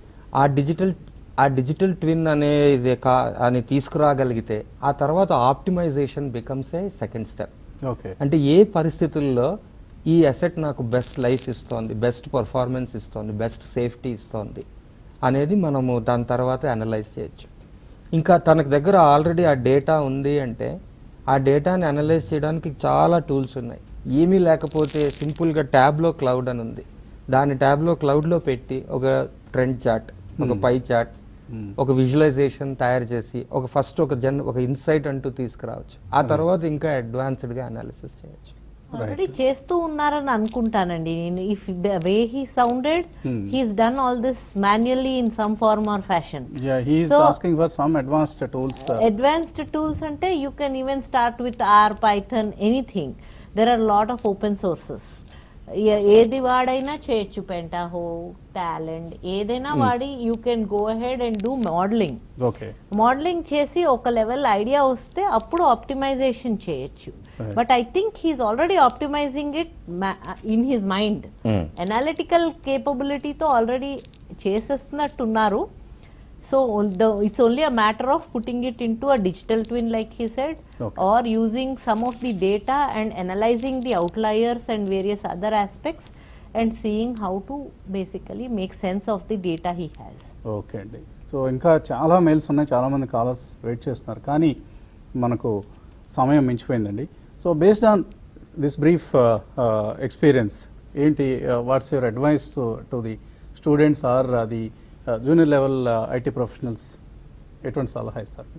ఆ డిజిటల్ ఆ డిజిటల్ ట్విన్ అనేది కా అని తీసుకురాగలిగితే ఆ తర్వాత optimization becomes a second step okay అంటే ఏ పరిస్థితుల్లో ఈ అసెట్ నాకు బెస్ట్ లైఫ్ ఇస్తోంది బెస్ట్ పర్ఫార్మెన్స్ ఇస్తోంది బెస్ట్ సేఫ్టీ ఇస్తోంది అనేది మనము దాని తర్వాత అనలైజ్ చేయొచ్చు ఇంకా తనకు దగ్గర ఆల్రెడీ ఆ డేటా ఉంది అంటే ఆ డేటాని అనలైజ్ చేయడానికి చాలా టూల్స్ ఉన్నాయి ఏమీ లేకపోతే సింపుల్గా ట్యాబ్లో క్లౌడ్ అని ఉంది దాని ట్యాబ్లో క్లౌడ్లో పెట్టి ఒక ట్రెండ్ చార్ట్ ఒక పై చార్ట్ ఒక విజువలైజేషన్ తయారు చేసి ఒక ఫస్ట్ ఒక జన్ ఒక ఇన్సైట్ అంటూ తీసుకురావచ్చు ఆ తర్వాత ఇంకా అడ్వాన్స్డ్గా అనాలిసిస్ చేయొచ్చు ఆల్రెడీ చేస్తూ ఉన్నారని అనుకుంటానండి నేను if the way he sounded he's done all this manually in some form or fashion Yeah, he is So- asking for some advanced tools. uh, advanced tools అంటే you can even start with or Python anything there are lot of open sources ఏది వాడైనా చేయొచ్చు Pentaho Talend ఏదైనా వాడి you can go ahead and do modelling okay. Modelling చేసి ఒక level idea వస్తే అప్పుడు ఆప్టిమైజేషన్ చేయొచ్చు Right. But I think he's already optimizing it in his mind Mm. Analytical కేపబిలిటీతో ఆల్రెడీ చేసేస్తున్నట్టున్నారు so it's only a matter of putting it in to a digital twin like he said Okay. Or using some of the data and analyzing the outliers and various other aspects and seeing how to basically make sense of the data he has okay అండి so ఇంకా చాలా mails ఉన్నాయి చాలామంది callers wait చేస్తున్నారు కానీ మనకు సమయం మించిపోయిందండి so based on this brief experience ఏంటి what's your advice to the students or the junior level IT professionals ఎటువంటి సలహా ఇస్తారు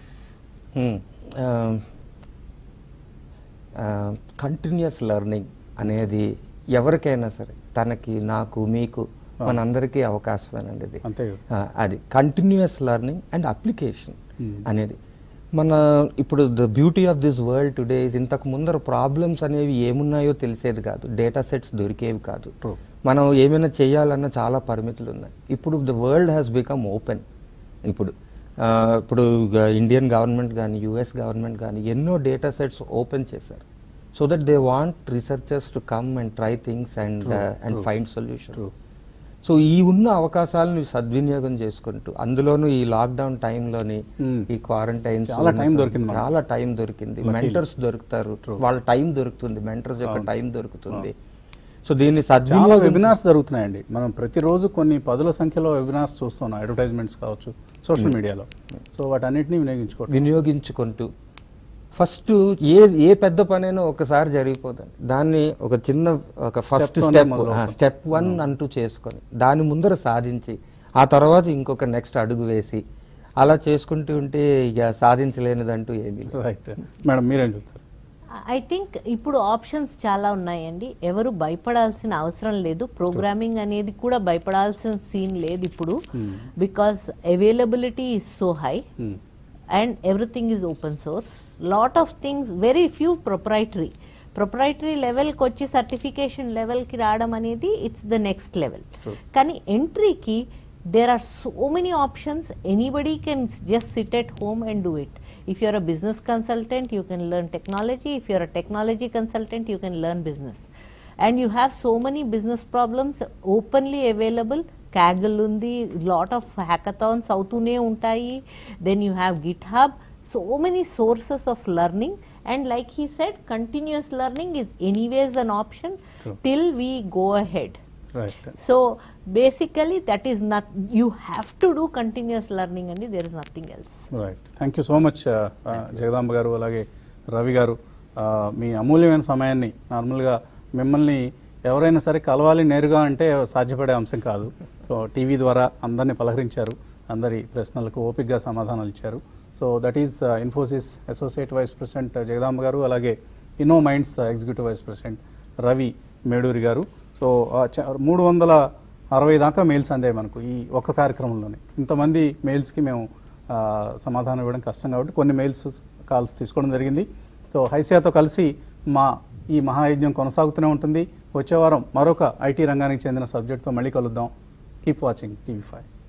కంటిన్యూస్ లెర్నింగ్ అనేది ఎవరికైనా సరే తనకి నాకు మీకు మనందరికీ అవకాశమేనండి ఇది అంతే కదా. ఆ, అది కంటిన్యూస్ లెర్నింగ్ అండ్ అప్లికేషన్ అనేది మన ఇప్పుడు the beauty of this world today ఇంతకు ముందర ప్రాబ్లమ్స్ అనేవి ఏమున్నాయో తెలిసేది కాదు డేటా సెట్స్ దొరికేవి కాదు True. మనం ఏమైనా చేయాలన్న చాలా పరిమితులు ఉన్నాయి ఇప్పుడు the world has become open ఇప్పుడు ఆ, ఇప్పుడు ఇండియన్ గవర్నమెంట్ కానీ యుఎస్ గవర్నమెంట్ కానీ ఎన్నో డేటా సెట్స్ ఓపెన్ చేశారు so that they want researchers to come and try things and and find solution so ఈ ఉన్న అవకాశాలను సద్వినియోగం చేసుకుంటూ అందులోనూ ఈ లాక్డౌన్ టైంలోని Hmm. ఈ క్వారంటైన్స్ చాలా time దొరికింది మనకు. చాలా టైం దొరికింది Luckily. మెంటర్స్ దొరుకుతారు వాళ్ళ టైం దొరుకుతుంది మెంటర్స్ యొక్క అవును. టైం దొరుకుతుంది సో దీన్ని చాలా సద్వినియోగం వెబినార్స్ జరుగుతున్నాయండి మనం ప్రతిరోజు కొన్ని పదుల సంఖ్యలో వెబినార్స్ చూస్తున్నాం అడ్వర్టైజ్మెంట్స్ కావచ్చు సోషల్ మీడియాలో సో వాటన్నిటిని వినియోగించుకోవడం వినియోగించుకుంటూ ఫస్ట్ ఏ ఏ పెద్ద పనైనా ఒకసారి జరిగిపోదండి దాన్ని ఒక చిన్న ఒక ఫస్ట్ తోనే స్టెప్ మొదలవుతాం. స్టెప్ వన్ అంటూ చేసుకొని దాని ముందర సాధించి ఆ తర్వాత ఇంకొక నెక్స్ట్ అడుగు వేసి అలా చేసుకుంటూ ఉంటే ఇక సాధించలేనిదంటూ ఏమీ లేదు. రైట్ మేడం మీరేం చెప్తారు ఐ థింక్ ఇప్పుడు ఆప్షన్స్ చాలా ఉన్నాయండి ఎవరు భయపడాల్సిన అవసరం లేదు ప్రోగ్రామింగ్ అనేది కూడా భయపడాల్సిన సీన్ లేదు ఇప్పుడు because availability is so high Hmm. And everything is open source lot of things very few proprietary proprietary లెవెల్కి వచ్చి సర్టిఫికేషన్ లెవెల్కి రావడం అనేది ఇట్స్ ద నెక్స్ట్ లెవెల్ కానీ ఎంట్రీకి there are so many options anybody can s- just sit at home and do it if you're a business consultant you can learn technology if you're a technology consultant you can learn business and you have so many business problems openly available kaggle undi lot of hackathons అవుతూనే ఉంటాయి then you have github so many sources of learning and like he said continuous learning is anyways an option True. till we go ahead right so basically that is not you have to do continuous learning and there is nothing else right thank you so much Jagadamba garu అలాగే రవి గారు Uh, మీ అమూల్యమైన సమయాన్ని నార్మల్గా మిమ్మల్ని ఎవరైనా సరే కలవాలి నేరుగా అంటే సాధ్యపడే అంశం కాదు సో టీవీ ద్వారా అందరినీ పలకరించారు అందరి ప్రశ్నలకు ఓపికగా సమాధానాలు ఇచ్చారు so that is Infosys associate vice president Jagadamba garu అలాగే Innominds executive vice president Ravi Meduri garu so ఆ చ- మూడు వందల అరవై దాకా మెయిల్స్ అందాయి మనకు ఈ ఒక్క కార్యక్రమంలోనే ఇంతమంది మెయిల్స్కి మేము ఆ, సమాధానం ఇవ్వడం కష్టం కాబట్టి కొన్ని మెయిల్స్ కాల్స్ తీసుకోవడం జరిగింది సో హైసియాతో కలిసి మా ఈ మహాయజ్ఞం కొనసాగుతూనే ఉంటుంది వచ్చే వారం మరొక ఐటీ రంగానికి చెందిన సబ్జెక్ట్తో మళ్ళీ కలుద్దాం కీప్ వాచింగ్ టీవీ ఫైవ్